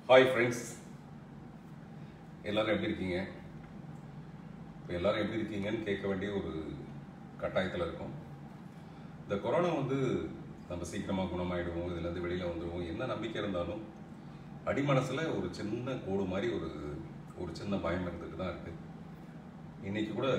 Hi friends எல்லாரும் எப்படி இருக்கீங்க இப்போ எல்லாரும் எப்படி இருக்கீங்கன்னு கேட்க வேண்டிய ஒரு கட்டாயத்தில் இருக்கும் இந்த கொரோனா வந்து நம்ம சீக்கிரமாக குணமாயிடுவோம் இதுலேருந்து வெளியில் வந்துடுவோம் என்ன நம்பிக்கை இருந்தாலும் அடிமனசில் ஒரு சின்ன கோடு மாதிரி ஒரு ஒரு சின்ன பயம் இருந்துட்டு தான் இருக்குது இன்னைக்கு கூட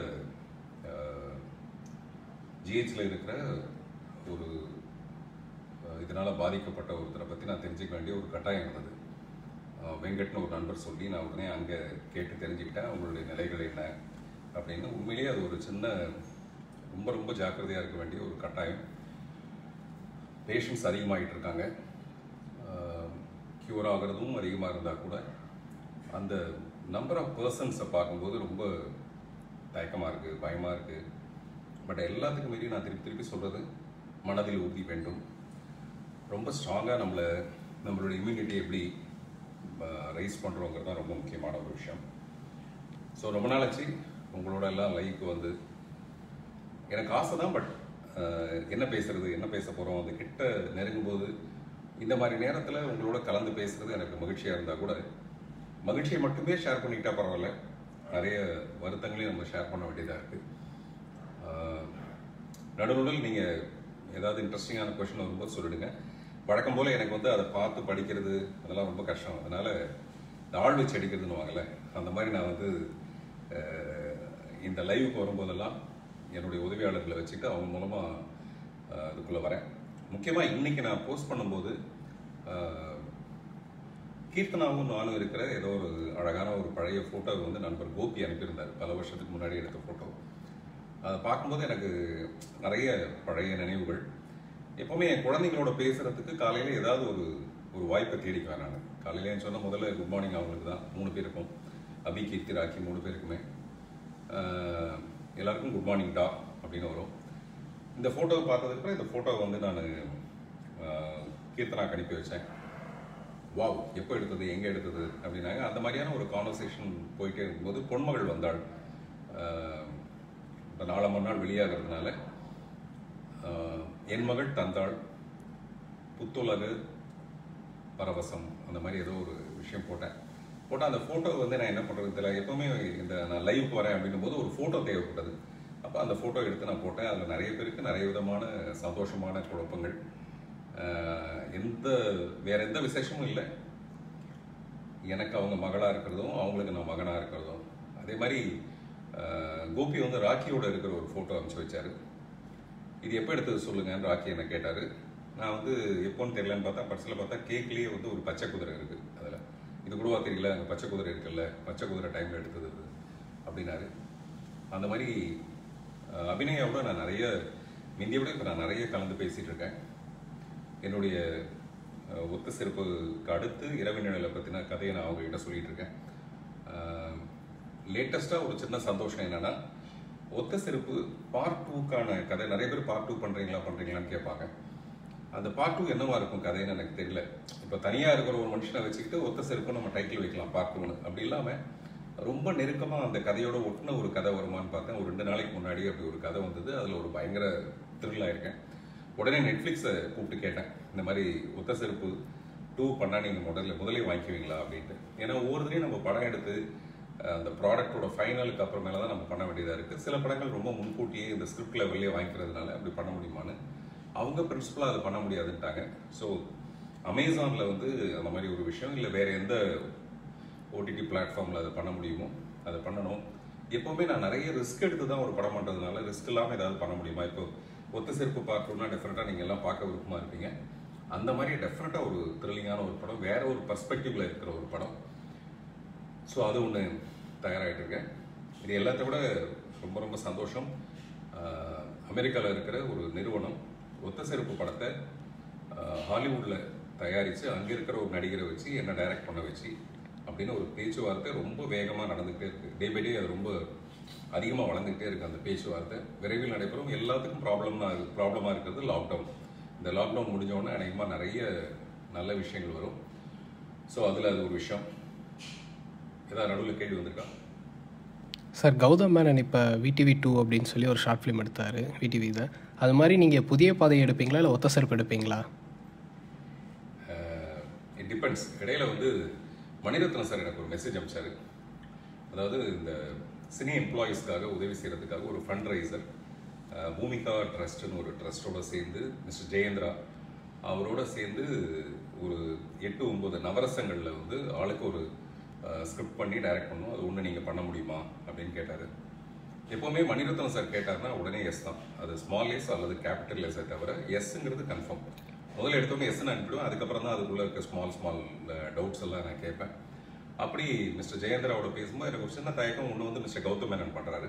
ஜிஹெச்சில் இருக்கிற ஒரு அஹ், இதனால பாதிக்கப்பட்ட ஒருத்தரை பற்றி நான் தெரிஞ்சுக்க வேண்டிய ஒரு கட்டாயம் இருந்தது அஹ், வெங்கட்னு ஒரு நண்பர் சொல்லி நான் உடனே அங்கே கேட்டு தெரிஞ்சுக்கிட்டேன் அவங்களுடைய நிலைகள் என்ன அப்படின்னு உண்மையிலேயே அது ஒரு சின்ன ரொம்ப ரொம்ப ஜாக்கிரதையாக இருக்க வேண்டிய ஒரு கட்டாயம் பேஷண்ட்ஸ் அதிகமாகிட்டு இருக்காங்க க்யூர் ஆகிறதும் அதிகமாக இருந்தால் கூட அந்த நம்பர் ஆஃப் பர்சன்ஸை பார்க்கும்போது ரொம்ப தயக்கமாக இருக்குது பயமாக இருக்குது பட் எல்லாத்துக்கும் மீறி நான் திருப்பி திருப்பி சொல்கிறது மனதில் உறுதி வேண்டும் ரொம்ப ஸ்ட்ராங்காக நம்மளை நம்மளோட இம்யூனிட்டி எப்படி ரைஸ் பண்ணுறோங்கிறது தான் ரொம்ப முக்கியமான ஒரு விஷயம் ஸோ ரொம்ப நாளாச்சு உங்களோட எல்லாம் லைவுக்கு வந்து எனக்கு ஆசை தான் பட் என்ன பேசுறது என்ன பேச போகிறோம் அந்த கிட்ட நெருங்கும்போது இந்த மாதிரி நேரத்தில் உங்களோட கலந்து பேசுறது எனக்கு மகிழ்ச்சியாக இருந்தால் கூட மகிழ்ச்சியை மட்டுமே ஷேர் பண்ணிக்கிட்டா பரவாயில்ல நிறைய வருத்தங்களையும் நம்ம ஷேர் பண்ண வேண்டியதாக இருக்குது நடுநடுவில் நீங்கள் ஏதாவது இன்ட்ரெஸ்டிங்கான கொஷின் வரும்போது சொல்லிடுங்க வழக்கம் போல் எனக்கு வந்து அதை பார்த்து படிக்கிறது அதெல்லாம் ரொம்ப கஷ்டம் அதனால் இந்த ஆள் வச்சு அடிக்கிறதுன்னு வாங்கல அந்த மாதிரி நான் வந்து அஹ், இந்த லைவுக்கு வரும்போதெல்லாம் என்னுடைய உதவியாளர்களை வச்சுட்டு அவங்க மூலமாக அதுக்குள்ளே வரேன் முக்கியமாக இன்னைக்கு நான் போஸ்ட் பண்ணும்போது அஹ், கீர்த்தனாவும் நானும் இருக்கிற ஏதோ ஒரு அழகான ஒரு பழைய ஃபோட்டோ வந்து நண்பர் கோபி அனுப்பியிருந்தார் பல வருஷத்துக்கு முன்னாடி எடுத்த ஃபோட்டோ அதை பார்க்கும்போது எனக்கு நிறைய பழைய நினைவுகள் எப்பவுமே என் குழந்தைங்களோட பேசுறதுக்கு காலையில ஏதாவது ஒரு ஒரு வாய்ப்பை தேடிக்குவேன் நான் காலையில என் சொன்ன முதல்ல குட் மார்னிங் அவங்களுக்கு தான் மூணு பேருக்கும் அபி கீர்த்தி ராக்கி மூணு பேருக்குமே ஆஹ், எல்லாருக்கும் குட் மார்னிங் டா அப்படின்னு வரும் இந்த ஃபோட்டோவை பார்த்ததுக்கப்புறம் இந்த ஃபோட்டோவை வந்து நான் கீர்த்தனாக்கு அனுப்பி வச்சேன் வாவ் எப்போ எடுத்தது எங்கே எடுத்தது அப்படின்னாங்க அந்த மாதிரியான ஒரு கான்வர்சேஷன் போயிட்டே இருக்கும்போது பொன்மகள் வந்தாள் ஆஹ், இந்த நாலாம் நாள் வெளியாகிறதுனால ஆஹ், என் மகள் தந்தாள் புத்துலகு பரவசம் அந்த மாதிரி ஏதோ ஒரு விஷயம் போட்டேன் போட்டால் அந்த ஃபோட்டோ வந்து நான் என்ன பண்ணுறது தெரியல எப்பவுமே இந்த நான் லைவுக்கு வரேன் அப்படின்னும் போது ஒரு ஃபோட்டோ தேவைப்பட்டது அப்போ அந்த ஃபோட்டோ எடுத்து நான் போட்டேன் அதில் நிறைய பேருக்கு நிறைய விதமான சந்தோஷமான குழப்பங்கள் ஆஹ், எந்த வேற எந்த விசேஷமும் இல்லை எனக்கு அவங்க மகளாக இருக்கிறதும் அவங்களுக்கு நான் மகனாக இருக்கிறதும் அதே மாதிரி ஆஹ், கோபி வந்து ராக்கியோட இருக்கிற ஒரு ஃபோட்டோ அனுப்பிச்சு வச்சாரு இது எப்போ எடுத்தது சொல்லுங்கன்னு ராக்கி என்ன கேட்டார் நான் வந்து எப்போன்னு தெரியலன்னு பார்த்தா பர்ஸில் பார்த்தா கேக்லேயே வந்து ஒரு பச்சை குதிரை இருக்குது அதில் இது கூடவா தெரியல அங்கே பச்சை குதிரை இருக்குல்ல பச்சை குதிரை டைமில் எடுத்தது இது அப்படின்னாரு அந்த மாதிரி அஹ், அபிநயாவோட நான் நிறைய முந்திய விட இப்போ நான் நிறைய கலந்து பேசிகிட்டு இருக்கேன் என்னுடைய அஹ், ஒத்த செருப்புக்கு அடுத்து இரவு நிழலை பற்றின கதையை நான் அவங்ககிட்ட சொல்லிட்டு இருக்கேன் லேட்டஸ்ட்டாக ஒரு சின்ன சந்தோஷம் என்னன்னா ஒத்த செருப்பு பார்ட் டூக்கான கதை நிறைய பேர் பார்ட் டூ பண்ணுறீங்களா பண்ணுறீங்களான்னு கேட்பாங்க அந்த பார்ட் டூ என்னவா இருக்கும் கதைன்னு எனக்கு தெரியல இப்போ தனியாக இருக்கிற ஒரு மனுஷனை வச்சுக்கிட்டு ஒத்த செருப்பு நம்ம டைட்டில் வைக்கலாம் பார்ட் டூன்னு அப்படி இல்லாமல் ரொம்ப நெருக்கமாக அந்த கதையோட ஒட்டின ஒரு கதை வருமான்னு பார்த்தேன் ஒரு ரெண்டு நாளைக்கு முன்னாடி அப்படி ஒரு கதை வந்தது அதில் ஒரு பயங்கர த்ரில் ஆயிருக்கேன் உடனே நெட்ஃப்ளிக்ஸை கூப்பிட்டு கேட்டேன் இந்த மாதிரி ஒத்த செருப்பு டூ பண்ணால் நீங்கள் முதல்ல முதலே வாங்கிக்குவீங்களா அப்படின்ட்டு ஏன்னா ஒவ்வொருத்தரையும் நம்ம படம் எடுத்து அஹ், அந்த ப்ராடக்ட்டோட ஃபைனலுக்கு அப்புறமேல தான் நம்ம பண்ண வேண்டியதாக இருக்குது சில படங்கள் ரொம்ப முன்கூட்டியே இந்த ஸ்கிரிப்ட் லெவல்லே வாங்கிக்கிறதுனால அப்படி பண்ண முடியுமான்னு அவங்க பிரின்சிபலாக அதை பண்ண முடியாதுன்ட்டாங்க ஸோ அமேசானில் வந்து அந்த மாதிரி ஒரு விஷயம் இல்லை வேறு எந்த ஓடிடி பிளாட்ஃபார்மில் அதை பண்ண முடியுமோ அதை பண்ணணும் எப்போவுமே நான் நிறைய ரிஸ்க் எடுத்து தான் ஒரு படம் பண்ணுறதுனால ரிஸ்க் இல்லாமல் ஏதாவது பண்ண முடியுமா இப்போ ஒத்த செருப்பு பார்க்கணும்னா டெஃபினட்டாக நீங்கள் எல்லாம் பார்க்க விருப்பமாக இருப்பீங்க அந்த மாதிரி டெஃபினட்டாக ஒரு த்ரில்லிங்கான ஒரு படம் வேற ஒரு பர்ஸ்பெக்டிவ்ல இருக்கிற ஒரு படம் ஸோ அது ஒன்று தயாராகிட்டு இருக்கேன் இது எல்லாத்த விட ரொம்ப ரொம்ப சந்தோஷம் அமெரிக்காவில் இருக்கிற ஒரு நிறுவனம் ஒத்த செருப்பு படத்தை ஹாலிவுட்டில் தயாரித்து அங்கே இருக்கிற ஒரு நடிகரை வச்சு என்ன டைரக்ட் பண்ண வச்சு அப்படின்னு ஒரு பேச்சுவார்த்தை ரொம்ப வேகமாக நடந்துகிட்டே இருக்குது டே பை டே அது ரொம்ப அதிகமாக வளர்ந்துக்கிட்டே இருக்குது அந்த பேச்சுவார்த்தை விரைவில் நடைபெறும் எல்லாத்துக்கும் ப்ராப்ளம் ப்ராப்ளமாக இருக்கிறது லாக்டவுன் இந்த லாக்டவுன் முடிஞ்ச உடனே அநேகமாக நிறைய நல்ல விஷயங்கள் வரும் ஸோ அதில் அது ஒரு விஷயம் ஏதாவது நடுவில் கேள்வி வந்திருக்கா சார் கௌதம் மேனன் இப்போ விடிவி டூ அப்படின்னு சொல்லி ஒரு ஷார்ட் ஃபிலிம் எடுத்தார் விடிவியில் அது மாதிரி நீங்கள் புதிய பாதையை எடுப்பீங்களா இல்லை ஒத்த செருப்பு எடுப்பீங்களா இட் டிபெண்ட்ஸ் இடையில வந்து மணிரத்னம் சார் எனக்கு ஒரு மெசேஜ் அனுப்பிச்சாரு அதாவது இந்த சினி எம்ப்ளாயீஸ்க்காக உதவி செய்கிறதுக்காக ஒரு ஃபண்ட் ரைசர் பூமிகா ட்ரஸ்ட்னு ஒரு ட்ரஸ்ட்டோட சேர்ந்து மிஸ்டர் ஜெயேந்திரா அவரோட சேர்ந்து ஒரு எட்டு ஒன்பது நவரசங்களில் வந்து ஆளுக்கு ஒரு ஸ்கிரிப்ட் பண்ணி டைரக்ட் பண்ணணும் அது ஒன்று நீங்கள் பண்ண முடியுமா அப்படின்னு கேட்டார் எப்போவுமே மணிரத்னம் சார் கேட்டார்னா உடனே எஸ் தான் அது ஸ்மால் எஸ் அல்லது கேபிட்டல் எஸ்ஸை தவிர எஸ்ங்கிறது கன்ஃபார்ம் முதல்ல எடுத்தோன்னே எஸ்ன்னு அனுப்பிடுவேன் அதுக்கப்புறம் தான் அதுக்குள்ளே இருக்க ஸ்மால் ஸ்மால் டவுட்ஸ் எல்லாம் நான் கேட்பேன் அப்படி மிஸ்டர் ஜெயேந்திராவோட பேசும்போது எனக்கு ஒரு சின்ன தயக்கம் ஒன்று வந்து மிஸ்டர் கௌதம் மேனன் பண்ணுறாரு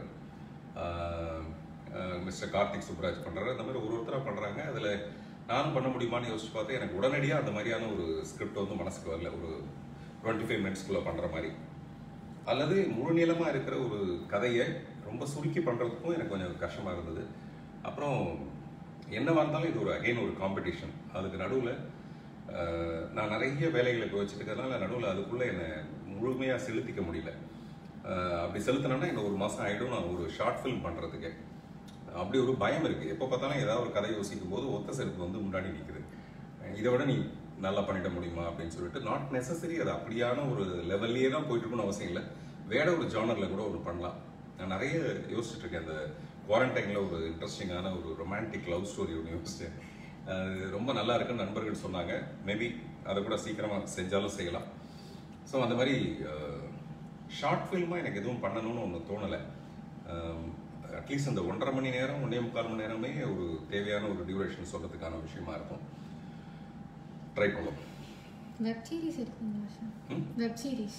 மிஸ்டர் கார்த்திக் சுப்ராஜ் பண்ணுறாரு அந்த மாதிரி ஒரு ஒருத்தராக பண்ணுறாங்க அதில் நானும் பண்ண முடியுமான்னு யோசிச்சு பார்த்து எனக்கு உடனடியாக அந்த மாதிரியான ஒரு ஸ்கிரிப்ட் வந்து மனசுக்கு வரல ஒரு டுவெண்ட்டி ஃபைவ் மினிட்ஸ்க்குள்ளே பண்ணுற மாதிரி அல்லது முழு நீளமாக இருக்கிற ஒரு கதையை ரொம்ப சுருக்கி பண்ணுறதுக்கும் எனக்கு கொஞ்சம் கஷ்டமாக இருந்தது அப்புறம் என்னவா இருந்தாலும் இது ஒரு அகைன் ஒரு காம்படிஷன் அதுக்கு நடுவில் நான் நிறைய வேலைகளை இப்போ வச்சுருக்கிறதுனால நடுவில் அதுக்குள்ளே என்னை முழுமையாக செலுத்திக்க முடியல அஹ் அப்படி செலுத்தினோன்னா இன்னும் ஒரு மாதம் ஆகிடும் நான் ஒரு ஷார்ட் ஃபில்ம் பண்ணுறதுக்கு அப்படி ஒரு பயம் இருக்குது எப்போ பார்த்தாலும் ஏதாவது ஒரு கதை யோசிக்கும் போது ஒத்த செருப்பு வந்து முன்னாடி நிற்குது இதை விட நீ நல்லா பண்ணிட முடியுமா அப்படின்னு சொல்லிட்டு நாட் நெசசரி அது அப்படியான ஒரு லெவல்லையே தான் போயிட்டு இருக்கணும்னு அவசியம் இல்லை வேற ஒரு ஜானரில் கூட ஒரு பண்ணலாம் நான் நிறைய யோசிச்சுட்டு இருக்கேன் அந்த குவாரண்டைனில் ஒரு இன்ட்ரெஸ்டிங்கான ஒரு ரொமான்டிக் லவ் ஸ்டோரி ஒன்று யோசிச்சேன் அது ரொம்ப நல்லா இருக்குன்னு நண்பர்கள் சொன்னாங்க மேபி அதை கூட சீக்கிரமாக செஞ்சாலும் செய்யலாம் ஸோ அந்த மாதிரி ஷார்ட் ஃபில்மாக எனக்கு எதுவும் பண்ணணும்னு ஒன்று தோணலை அட்லீஸ்ட் அந்த ஒன்றரை மணி நேரம் ஒன்றே முக்கால் மணி நேரமே ஒரு தேவையான ஒரு டியூரேஷன் சொல்கிறதுக்கான விஷயமா இருக்கும் ட்ரை பண்ணுவோம் வெப் சீரிஸ் எடுக்கீங்களா சார் ம்? வெப் சீரிஸ்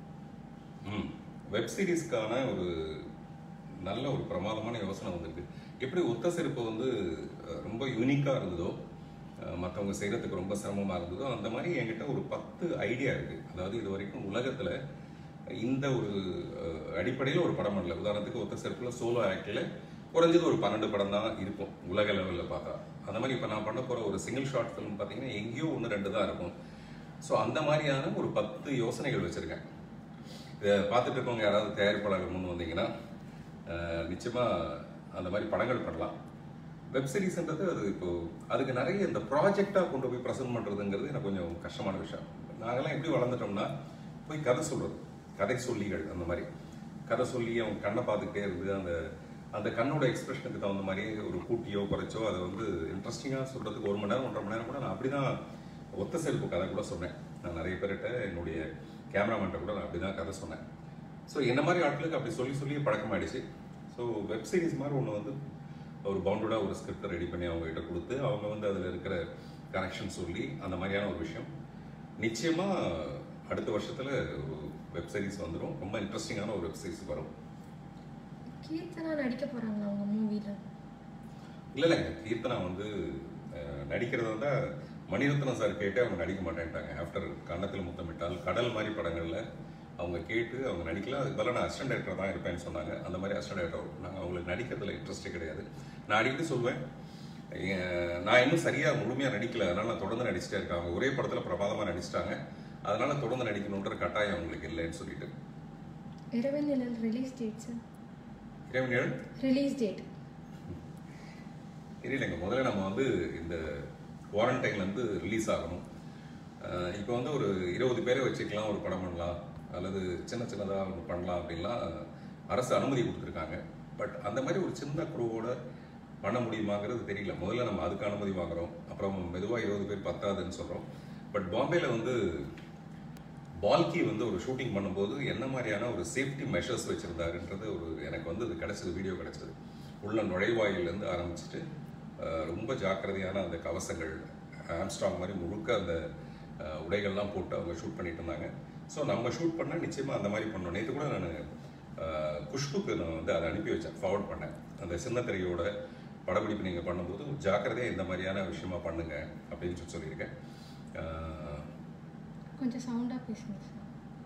ம் வெப் சீரிஸ்க்கான ஒரு நல்ல ஒரு பிரமாதமான யோசனை வந்திருக்கு எப்படி ஒத்த செருப்பு வந்து அஹ், ரொம்ப யூனிக்காக இருந்ததோ மற்றவங்க செய்கிறதுக்கு ரொம்ப சிரமமாக இருந்ததோ அந்த மாதிரி என்கிட்ட ஒரு பத்து ஐடியா இருக்குது அதாவது இது வரைக்கும் உலகத்தில் இந்த ஒரு அடிப்படையில் ஒரு படம் பண்ணல உதாரணத்துக்கு ஒத்த செருப்பில் சோலோ ஆக்டில் குறைஞ்சது ஒரு பன்னெண்டு படம் தான் இருக்கும் உலக லெவலில் பார்த்தா அந்த மாதிரி இப்போ நான் பண்ண போகிற ஒரு சிங்கிள் ஷார்ட் ஃபிலிம் பார்த்தீங்கன்னா எங்கேயோ ஒன்று ரெண்டு தான் இருக்கும் ஸோ அந்த மாதிரியான ஒரு பத்து யோசனைகள் வச்சுருக்கேன் இதை பார்த்துட்டு இருக்கவங்க யாராவது தயாரிப்பாளர்கள் முன் வந்தீங்கன்னா அஹ், நிச்சயமா அந்த மாதிரி படங்கள் பண்ணலாம் வெப் சீரிஸ்ன்றது அது இப்போ அதுக்கு நிறைய இந்த ப்ராஜெக்டாக கொண்டு போய் ப்ரெசென்ட் பண்ணுறதுங்கிறது எனக்கு கொஞ்சம் கஷ்டமான விஷயம் நாங்கெல்லாம் எப்படி வளர்ந்துட்டோம்னா போய் கதை சொல்றது கதை சொல்லிகள் அந்த மாதிரி கதை சொல்லி அவங்க கண்ணை பார்த்துக்கிட்டே இருந்து அந்த அந்த கண்ணோட எக்ஸ்பிரஷனுக்கு தகுந்த மாதிரி ஒரு கூட்டியோ குறைச்சோ அதை வந்து இன்ட்ரெஸ்டிங்காக சொல்கிறதுக்கு ஒரு மணி நேரம் ஒன்றரை மணி நேரம் கூட நான் அப்படி தான் ஒத்த செருப்பு கதை கூட சொன்னேன் நான் நிறைய பேர்கிட்ட என்னுடைய கேமராமேன்ட்ட கூட நான் அப்படி தான் கதை சொன்னேன் ஸோ என்ன மாதிரி ஆட்களுக்கு அப்படி சொல்லி சொல்லி பழக்கமாயிடுச்சு ஸோ வெப் சீரிஸ் மாதிரி ஒன்று வந்து ஒரு பவுண்டடாக ஒரு ஸ்கிரிப்டை ரெடி பண்ணி அவங்க கிட்ட கொடுத்து அவங்க வந்து அதில் இருக்கிற கனெக்ஷன் சொல்லி அந்த மாதிரியான ஒரு விஷயம் நிச்சயமாக அடுத்த வருஷத்தில் ஒரு வெப் சீரிஸ் வந்துடும் ரொம்ப இன்ட்ரெஸ்டிங்கான ஒரு வெப் சீரிஸ் வரும் கீர்த்தனா நடிக்க போறாங்களா அவங்க மூவில இல்லை இல்லைங்க கீர்த்தனா வந்து அஹ், நடிக்கிறதா இருந்தால் மணிரத்னம் சார் கேட்டு அவங்க நடிக்க மாட்டேன்ட்டாங்க ஆஃப்டர் கன்னத்தில் முத்தமிட்டால் கடல் மாதிரி படங்களில் அவங்க கேட்டு அவங்க நடிக்கல அதுக்கு பதிலாக நான் அசிஸ்டன்ட் டேரக்டர் தான் இருப்பேன்னு சொன்னாங்க அந்த மாதிரி அசிஸ்டன்ட் டேரக்டர் நாங்கள் அவங்களுக்கு நடிக்கிறதுல இன்ட்ரெஸ்டே கிடையாது நான் அடிக்கடி சொல்வேன் எ- நான் இன்னும் சரியாக முழுமையாக நடிக்கல அதனால நான் தொடர்ந்து நடிச்சிட்டே இருக்கேன் அவங்க ஒரே படத்தில் பிரமாதமாக நடிச்சிட்டாங்க அதனால தொடர்ந்து நடிக்கணுன்ற கட்டாயம் அவங்களுக்கு இல்லைன்னு சொல்லிட்டு இரவில் நிழல் ரிலீஸ் டேட் சார் இறைவன் ஏழு ரிலீஸ் டேட் தெரியலைங்க முதல்ல நம்ம வந்து இந்த குவாரண்டைன்ல இருந்து ரிலீஸ் ஆகணும் அஹ் இப்போ வந்து ஒரு இருபது பேரை வச்சுக்கலாம் ஒரு படம் பண்ணலாம் அல்லது சின்ன சின்னதாக ஒன்று பண்ணலாம் அப்படின்லாம் அரசு அனுமதி கொடுத்துருக்காங்க பட் அந்த மாதிரி ஒரு சின்ன குரூவோட பண்ண முடியுமாங்கிறது தெரியல முதல்ல நம்ம அதுக்கு அனுமதி வாங்குறோம் அப்புறம் மெதுவாக இருபது பேர் பத்தாதுன்னு சொல்கிறோம் பட் பாம்பேல வந்து பால்கி வந்து ஒரு ஷூட்டிங் பண்ணும்போது என்ன மாதிரியான ஒரு சேஃப்டி மெஷர்ஸ் வச்சிருந்தாருன்றது ஒரு எனக்கு வந்து அது கிடைச்சது வீடியோ கிடைச்சது உள்ள நுழைவாயிலேருந்து ஆரம்பிச்சுட்டு அஹ், ரொம்ப ஜாக்கிரதையான அந்த கவசங்கள் ஆம்ஸ்ட்ராங் மாதிரி முழுக்க அந்த அஹ், உடைகள்லாம் போட்டு அவங்க ஷூட் பண்ணிட்டு இருந்தாங்க ஸோ நம்ம ஷூட் பண்ணால் நிச்சயமாக அந்த மாதிரி பண்ணோம் நேற்று கூட நான் குஷ்புக்கு நான் வந்து அதை அனுப்பி வச்சேன் ஃபார்வர்ட் பண்ணேன் அந்த சின்ன திரையோட படப்பிடிப்பு நீங்கள் பண்ணும்போது ஜாக்கிரதையாக இந்த மாதிரியான விஷயமா பண்ணுங்க அப்படின்னு சொல்லி சொல்லியிருக்கேன் அஹ், கொஞ்சம் சவுண்டா பேசுங்க சார்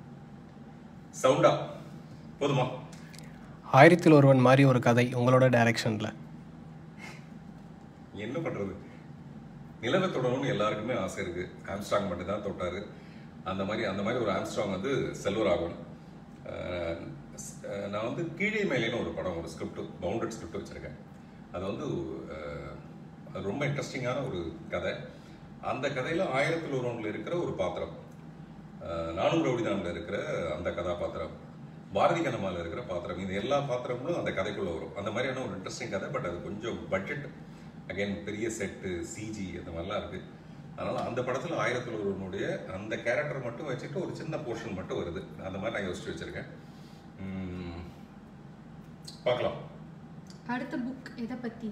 சவுண்டா போதுமா ஆயிரத்தில் ஒருவன் மாதிரி ஒரு கதை உங்களோட டைரக்ஷனில் என்ன பண்றது நிலவை தொடணும்னு எல்லாருக்குமே ஆசை இருக்கு ஆம்ஸ்ட்ராங் மட்டும் தான் தொட்டாரு அந்த மாதிரி அந்த மாதிரி ஒரு ஆம்ஸ்ட்ராங் வந்து செல்வராகவன் அஹ் அஹ் நான் வந்து கீழே மேலேன்னு ஒரு படம் ஒரு ஸ்கிரிப்ட் பவுண்டட் ஸ்கிரிப்ட் வச்சிருக்கேன் அது வந்து அஹ், அது ரொம்ப இன்ட்ரெஸ்டிங்கான ஒரு கதை அந்த கதையில ஆயிரத்தில் ஒருவனில் இருக்கிற ஒரு பாத்திரம் அஹ், நானும் ரவுடிதான்ல இருக்கிற அந்த கதாபாத்திரம் பாரதி கனமால இருக்கிற பாத்திரம் இது எல்லா பாத்திரங்களும் அந்த கதைக்குள்ள வரும் அந்த மாதிரியான ஒரு இன்ட்ரெஸ்டிங் கதை பட் அது கொஞ்சம் பட்ஜெட் அகைன் பெரிய செட்டு சிஜி அந்த மாதிரிலாம் இருக்கு அதனால அந்த படத்துல ஆயிரத்தில் ஒருவனுடைய அந்த கேரக்டர் மட்டும் வச்சுட்டு ஒரு சின்ன போர்ஷன் மட்டும் வருது அந்த மாதிரி நான் யோசிச்சு வச்சிருக்கேன் உம், பார்க்கலாம் அடுத்த புக் எதை பத்தி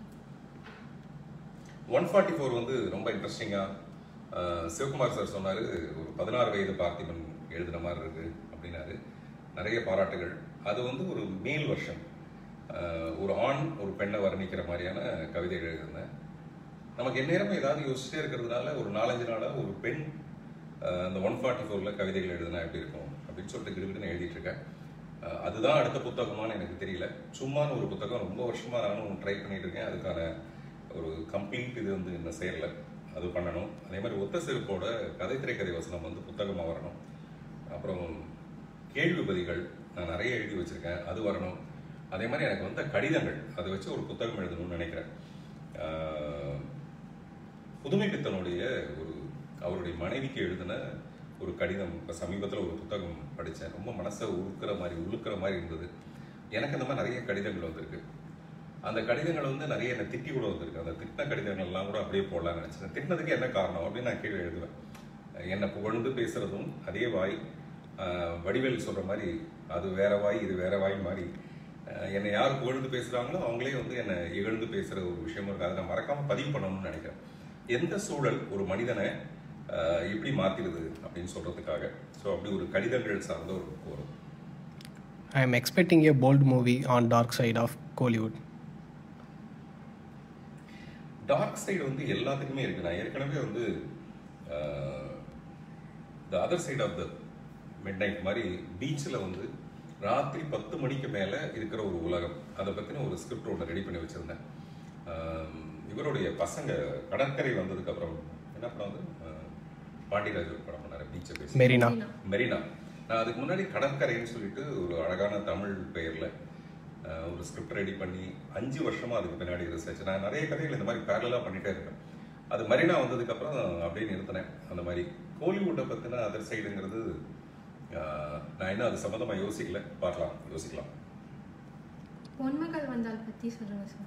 ஒன் ஃபார்ட்டி ஃபோர் வந்து ரொம்ப இன்ட்ரெஸ்டிங்காக சிவகுமார் சார் சொன்னார் ஒரு பதினாறு வயது பார்த்திபன் எழுதுன மாதிரி இருக்கு அப்படின்னாரு நிறைய பாராட்டுகள் அது வந்து ஒரு மேல் வருஷன் ஒரு ஆண் ஒரு பெண்ணை வர்ணிக்கிற மாதிரியான கவிதைகள் எழுதினேன் நமக்கு எந்நேரமும் ஏதாவது யோசிச்சுட்டே இருக்கிறதுனால ஒரு நாலஞ்சு நாளாக ஒரு பெண் அஹ், அந்த ஒன் ஃபார்ட்டி ஃபோரில் கவிதைகள் எழுதினா எப்படி இருக்கும் அப்படின்னு சொல்லிட்டு கிடுகிடுன்னு எழுதிட்டு இருக்கேன் அஹ், அதுதான் அடுத்த புத்தகமான்னு எனக்கு தெரியல சும்மான்னு ஒரு புத்தகம் ரொம்ப வருஷமா நானும் ட்ரை பண்ணிட்டு இருக்கேன் அதுக்கான ஒரு கம்ப்ளீட் இது வந்து இன்னும் சேரல அது பண்ணணும் அதே மாதிரி ஒத்த செருப்போட கதை திரைக்கதை வசனம் வந்து புத்தகமாக வரணும் அப்புறம் கேள்வி பதிகள் நான் நிறைய எழுதி வச்சிருக்கேன் அது வரணும் அதே மாதிரி எனக்கு வந்த கடிதங்கள் அதை வச்சு ஒரு புத்தகம் எழுதணும்னு நினைக்கிறேன் ஆஹ், புதுமை பித்தனுடைய ஒரு அவருடைய மனைவிக்கு எழுதின ஒரு கடிதம் இப்போ சமீபத்தில் ஒரு புத்தகம் படித்தேன் ரொம்ப மனசை உருக்குற மாதிரி உழுக்கிற மாதிரி இருந்தது எனக்கு அந்த மாதிரி நிறைய கடிதங்கள் வந்திருக்கு அந்த கடிதங்கள் வந்து நிறைய என்னை திட்டி கூட வந்திருக்கு அந்த திட்டின கடிதங்கள் எல்லாம் கூட அப்படியே போடலாம்னு நினச்சேன் திட்டினதுக்கு என்ன காரணம் அப்படின்னு நான் கீழே எழுதுவேன் என்னை புகழ்ந்து பேசுறதும் அதே வாய் ஆஹ், வடிவேல் சொல்ற மாதிரி அது வேற வாய் இது வேற வாய் மாதிரி ஆஹ், என்னை யார் புகழ்ந்து பேசுறாங்களோ அவங்களே வந்து என்னை இகழ்ந்து பேசுற ஒரு விஷயம் இருக்கு அதை நான் மறக்காம பதிவு பண்ணணும்னு நினைக்கிறேன் எந்த சூழல் ஒரு மனிதனை ஆஹ், எப்படி மாத்திடுது அப்படின்னு சொல்றதுக்காக ஸோ அப்படி ஒரு கடிதங்கள் சார்ந்த ஒரு book வரும் I am expecting a bold movie on dark side of Kollywood dark side வந்து எல்லாத்துக்குமே இருக்கு நான் ஏற்கனவே வந்து the other side of the midnight மாதிரி பீச்சில் வந்து ராத்திரி பத்து மணிக்கு மேலே இருக்கிற ஒரு உலகம் அதை பற்றின ஒரு ஸ்கிரிப்ட் ஒன்று ரெடி பண்ணி வச்சுருந்தேன் ஆஹ், இவருடைய பசங்க கடற்கரை வந்ததுக்கு அப்புறம் என்ன படம் வந்து ஆஹ், பாண்டியராஜ் ஒரு படம் பண்ணாரு பீச்சை பேசி மெரினா மெரினா நான் அதுக்கு முன்னாடி கடற்கரைன்னு சொல்லிட்டு ஒரு அழகான தமிழ் பெயர்ல அஹ், ஒரு ஸ்கிரிப்ட் ரெடி பண்ணி அஞ்சு வருஷமா அதுக்கு பின்னாடி ரிசர்ச் நான் நிறைய கதைகள் இந்த மாதிரி பேரலாக பண்ணிட்டே இருக்கேன் அது மெரினா வந்ததுக்கு அப்புறம் அப்படியே நிறுத்தினேன் அந்த மாதிரி கோலிவுட்டை பத்தின அதர் சைடுங்கிறது அஹ், நான் இன்னும் அது சம்மந்தமா யோசிக்கல பார்க்கலாம் யோசிக்கலாம் பொன்மகள் வந்தால் பத்தி சொல்லுங்க சார்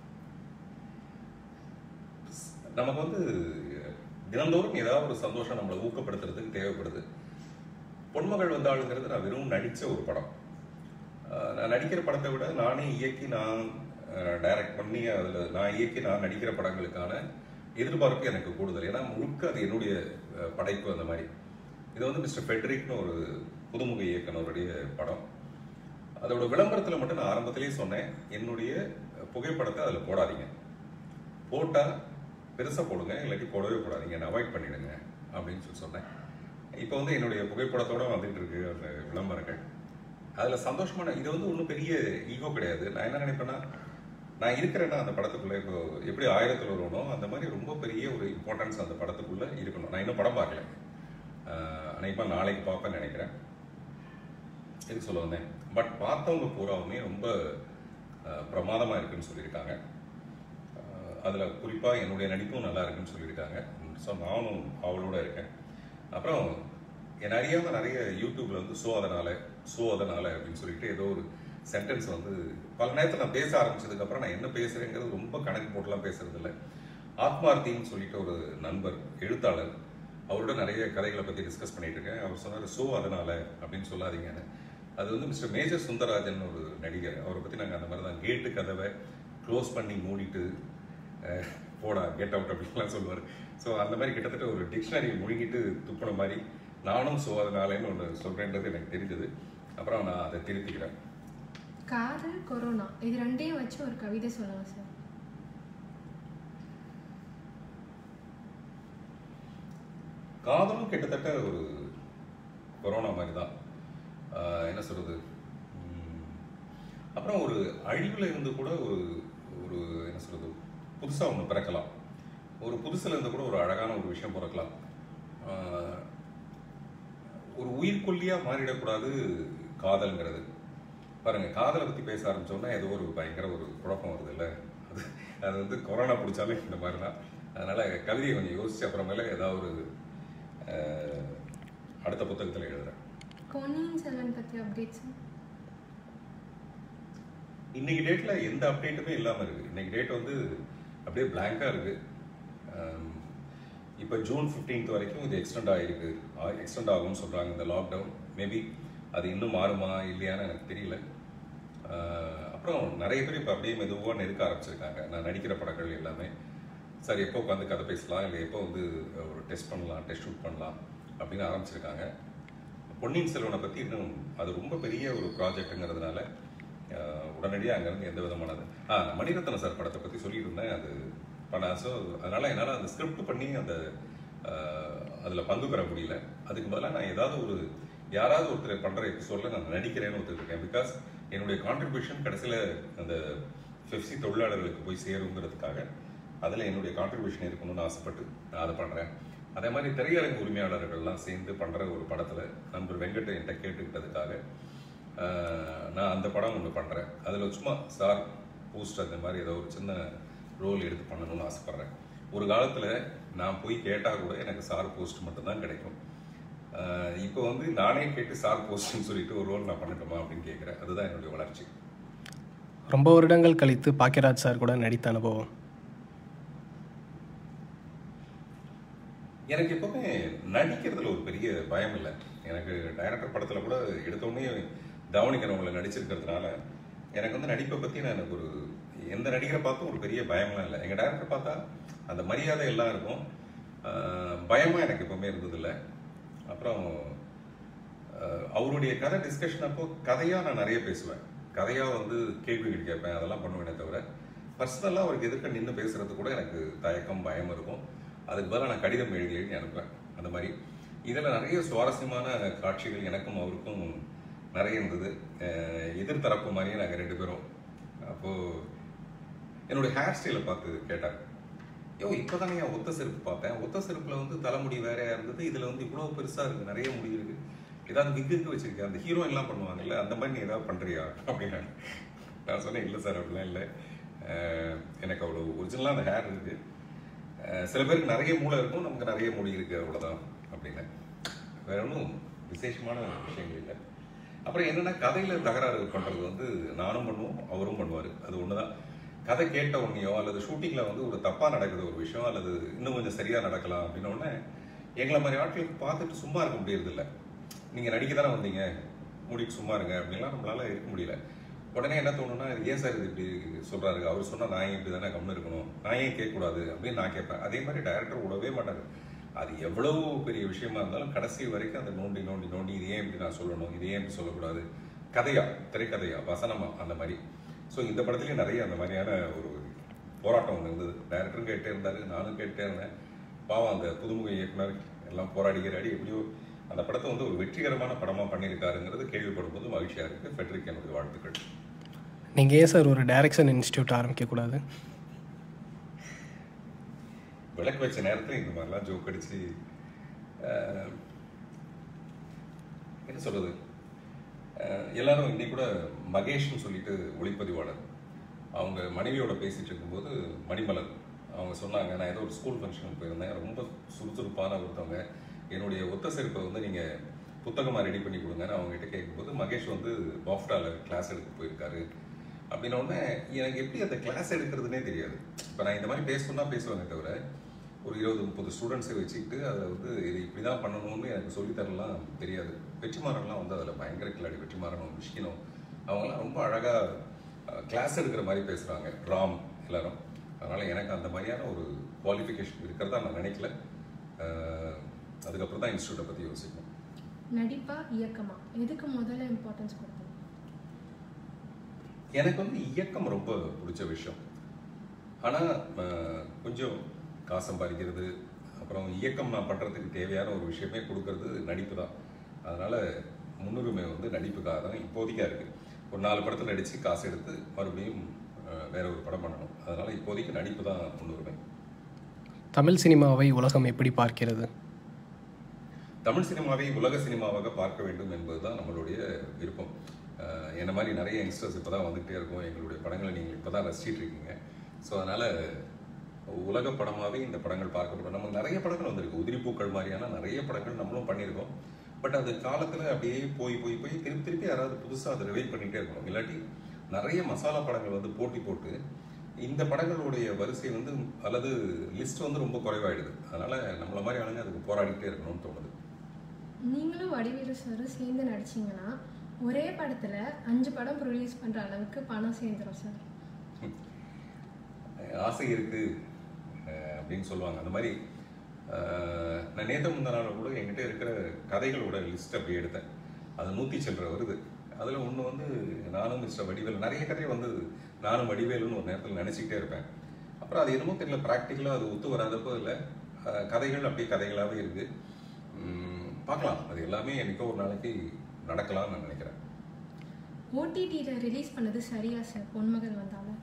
நமக்கு வந்து தினந்தோறும் ஏதாவது ஒரு சந்தோஷம் நம்மளை ஊக்கப்படுத்துறதுக்கு தேவைப்படுது பொன்மகள் வந்தாளுங்கிறது நான் வெறும் நடிச்ச ஒரு படம் ஆஹ் நான் நடிக்கிற படத்தை விட நானே இயக்கி நான் டைரக்ட் பண்ணி அதில் நான் இயக்கி நான் நடிக்கிற படங்களுக்கான எதிர்பார்ப்பு எனக்கு கூடுதல் ஏன்னா முழுக்க அது என்னுடைய அஹ், படைப்பு அந்த மாதிரி இது வந்து மிஸ்டர் ஃபெட்ரிக்னு ஒரு புதுமுக இயக்குனருடைய படம் அதோட விளம்பரத்தில் மட்டும் நான் ஆரம்பத்திலேயே சொன்னேன் என்னுடைய புகைப்படத்தை அதில் போடாதீங்க போட்டால் பெருசாக போடுங்க இல்லாட்டி போடவே போடாதீங்க என்னை அவாய்ட் பண்ணிடுங்க அப்படின்னு சொல்லி சொன்னேன் இப்போ வந்து என்னுடைய புகைப்படத்தோட வந்துட்டு இருக்கு அந்த விளம்பரங்கள் அதில் சந்தோஷமான இது வந்து ஒன்றும் பெரிய ஈகோ கிடையாது நான் என்ன நினைப்பேன்னா நான் இருக்கிறேன்னா அந்த படத்துக்குள்ள இப்போ எப்படி ஆயிரத்தில் வருவனோ அந்த மாதிரி ரொம்ப பெரிய ஒரு இம்பார்ட்டன்ஸ் அந்த படத்துக்குள்ள இருக்கணும் நான் இன்னும் படம் பார்க்கல அனைப்பா நாளைக்கு பார்ப்பேன்னு நினைக்கிறேன் எதுக்கு சொல்ல வந்தேன் பட் பார்த்தவங்க பூராவுமே ரொம்ப அஹ், பிரமாதமா இருக்குன்னு சொல்லியிருக்காங்க அஹ், அதுல குறிப்பா என்னுடைய நடிப்பும் நல்லா இருக்குன்னு சொல்லியிருக்காங்க ஸோ நானும் அவளோட இருக்கேன் அப்புறம் என் அறியாம நிறைய யூடியூப்ல வந்து ஸோ அதனால ஸோ அதனால அப்படின்னு சொல்லிட்டு ஏதோ ஒரு சென்டென்ஸ் வந்து பல நேரத்தில் நான் பேச ஆரம்பிச்சதுக்கு அப்புறம் நான் என்ன பேசுறேங்கிறது ரொம்ப கணக்கு போட்டுலாம் பேசுறது இல்லை ஆத்மார்த்தின்னு சொல்லிட்டு ஒரு நண்பர் எழுத்தாளர் அவரோட நிறைய கதைகளை பத்தி டிஸ்கஸ் பண்ணிட்டு இருக்கேன் அவர் சொன்னார் ஸோ அதனால அப்படின்னு சொல்லாதீங்கன்னு அது வந்து மிஸ்டர் மேஜர் சுந்தரராஜன் ஒரு நடிகர் அவரை பத்தி நாங்கள் அந்த மாதிரி தான் கேட்டு கதவை க்ளோஸ் பண்ணி மூடிட்டு அஹ், போடா கெட் அவுட் அப்படின்லாம் சொல்லுவார் ஸோ அந்த மாதிரி கிட்டத்தட்ட ஒரு டிக்ஷனரி முழுங்கிட்டு துப்புன மாதிரி நானும் ஸோ அதனாலன்னு ஒன்று சொல்கிறேன்றது எனக்கு தெரிஞ்சது அப்புறம் நான் அதை திருத்திக்கிறேன் காதல் கொரோனா இது ரெண்டையும் வச்சு ஒரு கவிதை சொல்லுங்க சார் காதலும் கிட்டத்தட்ட ஒரு கொரோனா மாதிரி தான் ஆஹ் என்ன சொல்றது உம், அப்புறம் ஒரு அழிவுல இருந்து கூட ஒரு ஒரு என்ன சொல்றது புதுசா ஒன்று பிறக்கலாம் ஒரு புதுசுல இருந்து கூட ஒரு அழகான ஒரு விஷயம் பிறக்கலாம் ஆஹ் ஒரு உயிர்கொல்லியா மாறிடக்கூடாது காதல்ங்கிறது பாருங்க காதலை பத்தி பேச ஆரம்பிச்சோம்னா ஏதோ ஒரு பயங்கர ஒரு குழப்பம் வருது இல்ல அது அது வந்து கொரோனா பிடிச்சாலும் இந்த மாதிரி தான் அதனால கவிதையை கொஞ்சம் யோசிச்சு அப்புறமேல ஏதாவது ஒரு அஹ், அடுத்த அடுத்த புத்தகத்தில் எழுதுறேன் பொன்னியின் செல்வன் பற்றி அப்டேட்ஸ் இன்னைக்கு டேட்ல எந்த அப்டேட்டுமே இல்லாம இருக்கு இன்னைக்கு டேட் வந்து அப்படியே பிளாங்கா இருக்கு ஆம், இப்போ ஜூன் 15th வரைக்கும் இது எக்ஸ்டெண்ட் ஆகிருக்கு எக்ஸ்டெண்ட் ஆகும்னு சொல்றாங்க இந்த லாக்டவுன் மேபி அது இன்னும் மாறுமா இல்லையான்னு எனக்கு தெரியல ஆஹ், அப்புறம் நிறைய பேர் இப்போ அப்படியே மெதுவாக நெருக்க ஆரம்பிச்சிருக்காங்க நான் நடிக்கிற படங்கள் எல்லாமே சார் எப்போ உட்காந்து கதை பேசலாம் இல்லை எப்போ வந்து ஒரு டெஸ்ட் பண்ணலாம் டெஸ்ட் ஷூட் பண்ணலாம் அப்படின்னு ஆரம்பிச்சிருக்காங்க பொன்னியின் செல்வனை பற்றி இன்னும் அது ரொம்ப பெரிய ஒரு ப்ராஜெக்ட்டுங்கிறதுனால உடனடியாக அங்கேருந்து எந்த விதமானது ஆ நான் மணிரத்னம் சார் படத்தை பற்றி சொல்லிட்டு இருந்தேன் அது பண்ண ஸோ அதனால் என்னால் அந்த ஸ்கிரிப்ட் பண்ணி அந்த அதில் பங்கு பெற முடியல அதுக்கு பதிலாக நான் ஏதாவது ஒரு யாராவது ஒருத்தர் பண்ணுற எபிசோடில் நான் நடிக்கிறேன்னு ஒத்துருக்கேன் பிகாஸ் என்னுடைய கான்ட்ரிபியூஷன் கடைசியில் அந்த பெப்சி தொழிலாளர்களுக்கு போய் சேருங்கிறதுக்காக அதில் என்னுடைய கான்ட்ரிபியூஷன் இருக்கணும்னு ஆசைப்பட்டு நான் அதை பண்ணுறேன் அதே மாதிரி திரையரங்கு உரிமையாளர்கள்லாம் சேர்ந்து பண்ணுற ஒரு படத்தில் நண்பர் வெங்கட் என்கிட்ட கேட்டுக்கிட்டதுக்காக ஆஹ், நான் அந்த படம் ஒன்று பண்ணுறேன் அதில் சும்மா சார் போஸ்ட் அந்த மாதிரி ஏதோ ஒரு சின்ன ரோல் எடுத்து பண்ணணும்னு ஆசைப்பட்றேன் ஒரு காலத்தில் நான் போய் கேட்டால் கூட எனக்கு சார் போஸ்ட் மட்டும்தான் கிடைக்கும் ஆஹ், இப்போ வந்து நானே கேட்டு சார் போஸ்ட்னு சொல்லிட்டு ஒரு ரோல் நான் பண்ணட்டுமா அப்படின்னு கேட்குறேன் அதுதான் என்னுடைய வளர்ச்சி ரொம்ப வருடங்கள் கழித்து பாக்கியராஜ் சார் கூட நடித்த அனுபவம் எனக்கு எப்பவுமே நடிக்கிறதுல ஒரு பெரிய பயம் இல்லை எனக்கு டைரக்டர் படத்துல கூட எடுத்தோடனே தவணிக்கிறவங்கள நடிச்சிருக்கிறதுனால எனக்கு வந்து நடிப்பை பத்தி நான் எனக்கு ஒரு எந்த நடிகரை பார்த்தும் ஒரு பெரிய பயம்லாம் இல்லை எங்க டைரக்டர் பார்த்தா அந்த மரியாதை எல்லாம் இருக்கும் ஆஹ் பயமா எனக்கு எப்பவுமே இருந்ததில்லை அப்புறம் ஆஹ் அவருடைய கதை டிஸ்கஷன் அப்போ கதையா நான் நிறைய பேசுவேன் கதையா வந்து கேள்விகள் கேட்பேன் அதெல்லாம் பண்ணுவேனே தவிர பர்சனலாக அவருக்கு எதிர்க்க நின்று பேசுறது கூட எனக்கு தயக்கம் பயம் இருக்கும் அதுக்கு பதிலாக நான் கடிதம் எழுதி எழுதி அனுப்புவேன் அந்த மாதிரி இதில் நிறைய சுவாரஸ்யமான காட்சிகள் எனக்கும் அவருக்கும் நிறைய இருந்தது அஹ் எதிர்த்தரப்பு மாதிரியே நாங்கள் ரெண்டு பேரும் அப்போது என்னுடைய ஹேர் ஸ்டைலை பார்த்து கேட்டார் யோ இப்போதானே என் ஒத்த செருப்பு பார்த்தேன் ஒத்த செருப்புல வந்து தலைமுடி வேறையா இருந்தது இதுல வந்து இவ்வளவு பெருசா இருக்கு நிறைய முடி இருக்கு ஏதாவது விக்குக்கு வச்சிருக்கேன் அந்த ஹீரோ எல்லாம் பண்ணுவாங்கல்ல அந்த மாதிரி நீ ஏதாவது பண்றியா அப்படின்னு நான் சொன்னேன் இல்லை சார் அப்படிலாம் இல்லை அஹ் எனக்கு அவ்வளோ ஒரிஜினலாக அந்த ஹேர் இருக்கு அஹ் சில பேருக்கு நிறைய மூளை இருக்கும் நமக்கு நிறைய முடி இருக்கு அவ்வளவுதான் அப்படின்னு வேற ஒன்றும் விசேஷமான விஷயங்கள் இல்லை அப்புறம் என்னன்னா கதையில தகராறு பண்றது வந்து நானும் பண்ணுவோம் அவரும் பண்ணுவாரு அது ஒண்ணுதான் கதை கேட்ட உடனேயோ அல்லது ஷூட்டிங்ல வந்து ஒரு தப்பா நடக்குது ஒரு விஷயம் அல்லது இன்னும் கொஞ்சம் சரியா நடக்கலாம் அப்படின்ன உடனே எங்களை மாதிரி ஆட்களுக்கு பார்த்துட்டு சும்மா இருக்க முடியறது இல்ல நீங்க நடிக்க தானே வந்தீங்க மூடிட்டு சும்மா இருங்க அப்படின்லாம் நம்மளால இருக்க முடியல உடனே என்ன தோணும்னா ஏன் சார் இது இப்படி சொல்றாரு அவர் சொன்னா நான் ஏன் இப்படி தானே கம்னு இருக்கணும் நான் ஏன் கேட்கக்கூடாது அப்படின்னு நான் கேட்பேன் அதே மாதிரி டைரக்டர் விடவே மாட்டாரு அது எவ்வளவு பெரிய விஷயமா இருந்தாலும் கடைசி வரைக்கும் அந்த நோண்டி நோண்டி நோண்டி இது ஏன் இப்படி நான் சொல்லணும் இது ஏன் இப்படி சொல்லக்கூடாது கதையா திரைக்கதையா வசனமா அந்த மாதிரி ஸோ இந்த படத்துலயும் நிறைய அந்த மாதிரியான ஒரு போராட்டம் ஒன்று இருந்தது டைரக்டரும் கேட்டே இருந்தாரு நானும் கேட்டே இருந்தேன் பாவம் அந்த புதுமுக இயக்குனர் எல்லாம் போராடிக்கிறாடி எப்படியோ அந்த படத்தை வந்து ஒரு வெற்றிகரமான படமா பண்ணியிருக்காருங்கிறது கேள்விப்படும் போது மகிழ்ச்சியா இருக்கு ஃபெட்ரிக் என்னுடைய வாழ்த்துக்கள் நீங்கள் ஏன் சார் ஒரு டைரக்ஷன் இன்ஸ்டியூட் ஆரம்பிக்கக்கூடாது விளக்கு வச்ச நேரத்துல இந்த மாதிரிலாம் ஜோக் அடிச்சு ஆஹ், என்ன சொல்றது ஆஹ், எல்லாரும் இன்னைக்கு கூட மகேஷ்னு சொல்லிட்டு ஒளிப்பதிவாளர் அவங்க மனைவியோட பேசிட்டு இருக்கும்போது மணிமலர் அவங்க சொன்னாங்க நான் ஏதோ ஒரு ஸ்கூல் ஃபங்க்ஷனுக்கு போயிருந்தேன் ரொம்ப சுறுசுறுப்பான ஒருத்தவங்க என்னுடைய ஒத்த செருப்பை வந்து நீங்க புத்தகமா ரெடி பண்ணி கொடுங்கன்னு அவங்க கிட்ட கேட்கும்போது மகேஷ் வந்து பாஃப்டால கிளாஸ் எடுக்க போயிருக்காரு அப்படின்ன உடனே எனக்கு எப்படி அந்த கிளாஸ் எடுக்கிறதுனே தெரியாது இப்போ நான் இந்த மாதிரி பேசணும்னா பேசுவேனே தவிர ஒரு இருபது முப்பது ஸ்டூடெண்ட்ஸை வச்சுக்கிட்டு அதை வந்து இது இப்படி தான் பண்ணணும்னு எனக்கு சொல்லித்தரலாம் தெரியாது வெற்றிமாறன்லாம் வந்து அதில் பயங்கர கிளாடி வெற்றிமாறனும் மிஷ்கினும் அவங்களாம் ரொம்ப அழகாக கிளாஸ் எடுக்கிற மாதிரி பேசுகிறாங்க ராம் எல்லாரும் அதனால் எனக்கு அந்த மாதிரியான ஒரு குவாலிஃபிகேஷன் இருக்கிறதா நான் நினைக்கல அஹ், அதுக்கப்புறம் தான் இன்ஸ்டியூட்டை பற்றி யோசிக்கணும் நடிப்பா இயக்கமா எதுக்கு முதல்ல இம்பார்ட்டன்ஸ் கொடுப்போம் எனக்கு வந்து இயக்கம் ரொம்ப பிடிச்ச விஷயம் ஆனால் கொஞ்சம் காசு சம்பாதிக்கிறது அப்புறம் இயக்கம் நான் பண்ணுறதுக்கு தேவையான ஒரு விஷயமே கொடுக்கறது நடிப்பு தான் அதனால் முன்னுரிமை வந்து நடிப்புக்காக தான் இப்போதைக்கா இருக்குது ஒரு நாலு படத்தில் நடித்து காசு எடுத்து மறுபடியும் அஹ், வேற ஒரு படம் பண்ணணும் அதனால் இப்போதைக்கு நடிப்பு தான் முன்னுரிமை தமிழ் சினிமாவை உலகம் எப்படி பார்க்கிறது தமிழ் சினிமாவை உலக சினிமாவாக பார்க்க வேண்டும் என்பதுதான் நம்மளுடைய விருப்பம் அஹ் என்ன மாதிரி நிறைய யங்ஸ்டர்ஸ் இப்போ தான் வந்துகிட்டே இருக்கும் எங்களுடைய படங்களை நீங்கள் இப்போ தான் ரசிச்சிட்டு இருக்கீங்க ஸோ அதனால் உலக படமாகவே இந்த படங்கள் பார்க்கப்படும் நமக்கு நிறைய படங்கள் வந்திருக்கு உதிரிப்பூக்கள் மாதிரியான நிறைய படங்கள் நம்மளும் பண்ணியிருக்கோம் பட் அது காலத்தில் அப்படியே போய் போய் போய் திருப்பி திருப்பி யாராவது புதுசாக அதை ரிவைவ் பண்ணிகிட்டே இருக்கணும் இல்லாட்டி நிறைய மசாலா படங்கள் வந்து போட்டி போட்டு இந்த படங்களுடைய வரிசை வந்து அல்லது லிஸ்ட் வந்து ரொம்ப குறைவாயிடுது அதனால நம்மள மாதிரி ஆளுங்க அதுக்கு போராடிக்கிட்டே இருக்கணும்னு தோணுது நீங்களும் வடிவேலு சாரும் சேர்ந்து நடிச்சீங்கன்னா ஒரே படத்துல அஞ்சு படம் ப்ரொடியூஸ் பண்ற அளவுக்கு பணம் சேர்ந்துரும் சார் அஹ் ஆசை இருக்கு அஹ் அப்படின்னு சொல்லுவாங்க அந்த மாதிரி அஹ் நான் நேற்று முந்தா நாள் கூட என்கிட்ட இருக்கிற கதைகளோட லிஸ்ட் அப்படி எடுத்தேன் அது நூற்றி சில்லற வருது அதில் ஒன்று வந்து நானும் மிஸ்டர் வடிவேலு நிறைய கதை வந்து நானும் வடிவேலுன்னு ஒரு நேரத்தில் நினச்சிக்கிட்டே இருப்பேன் அப்புறம் அது என்னமோ தெரியல ப்ராக்டிக்கலாக அது ஒத்து வராதப்போ இல்லை கதைகள் அப்படியே கதைகளாகவே இருக்குது உம், பார்க்கலாம் அது எல்லாமே என்னைக்கோ ஒரு நாளைக்கு நடக்கலாம்னு நான் நினைக்கிறேன் ஓடிடியில் ரிலீஸ் பண்ணது சரியா சார் பொன்மகள் வந்தாலும்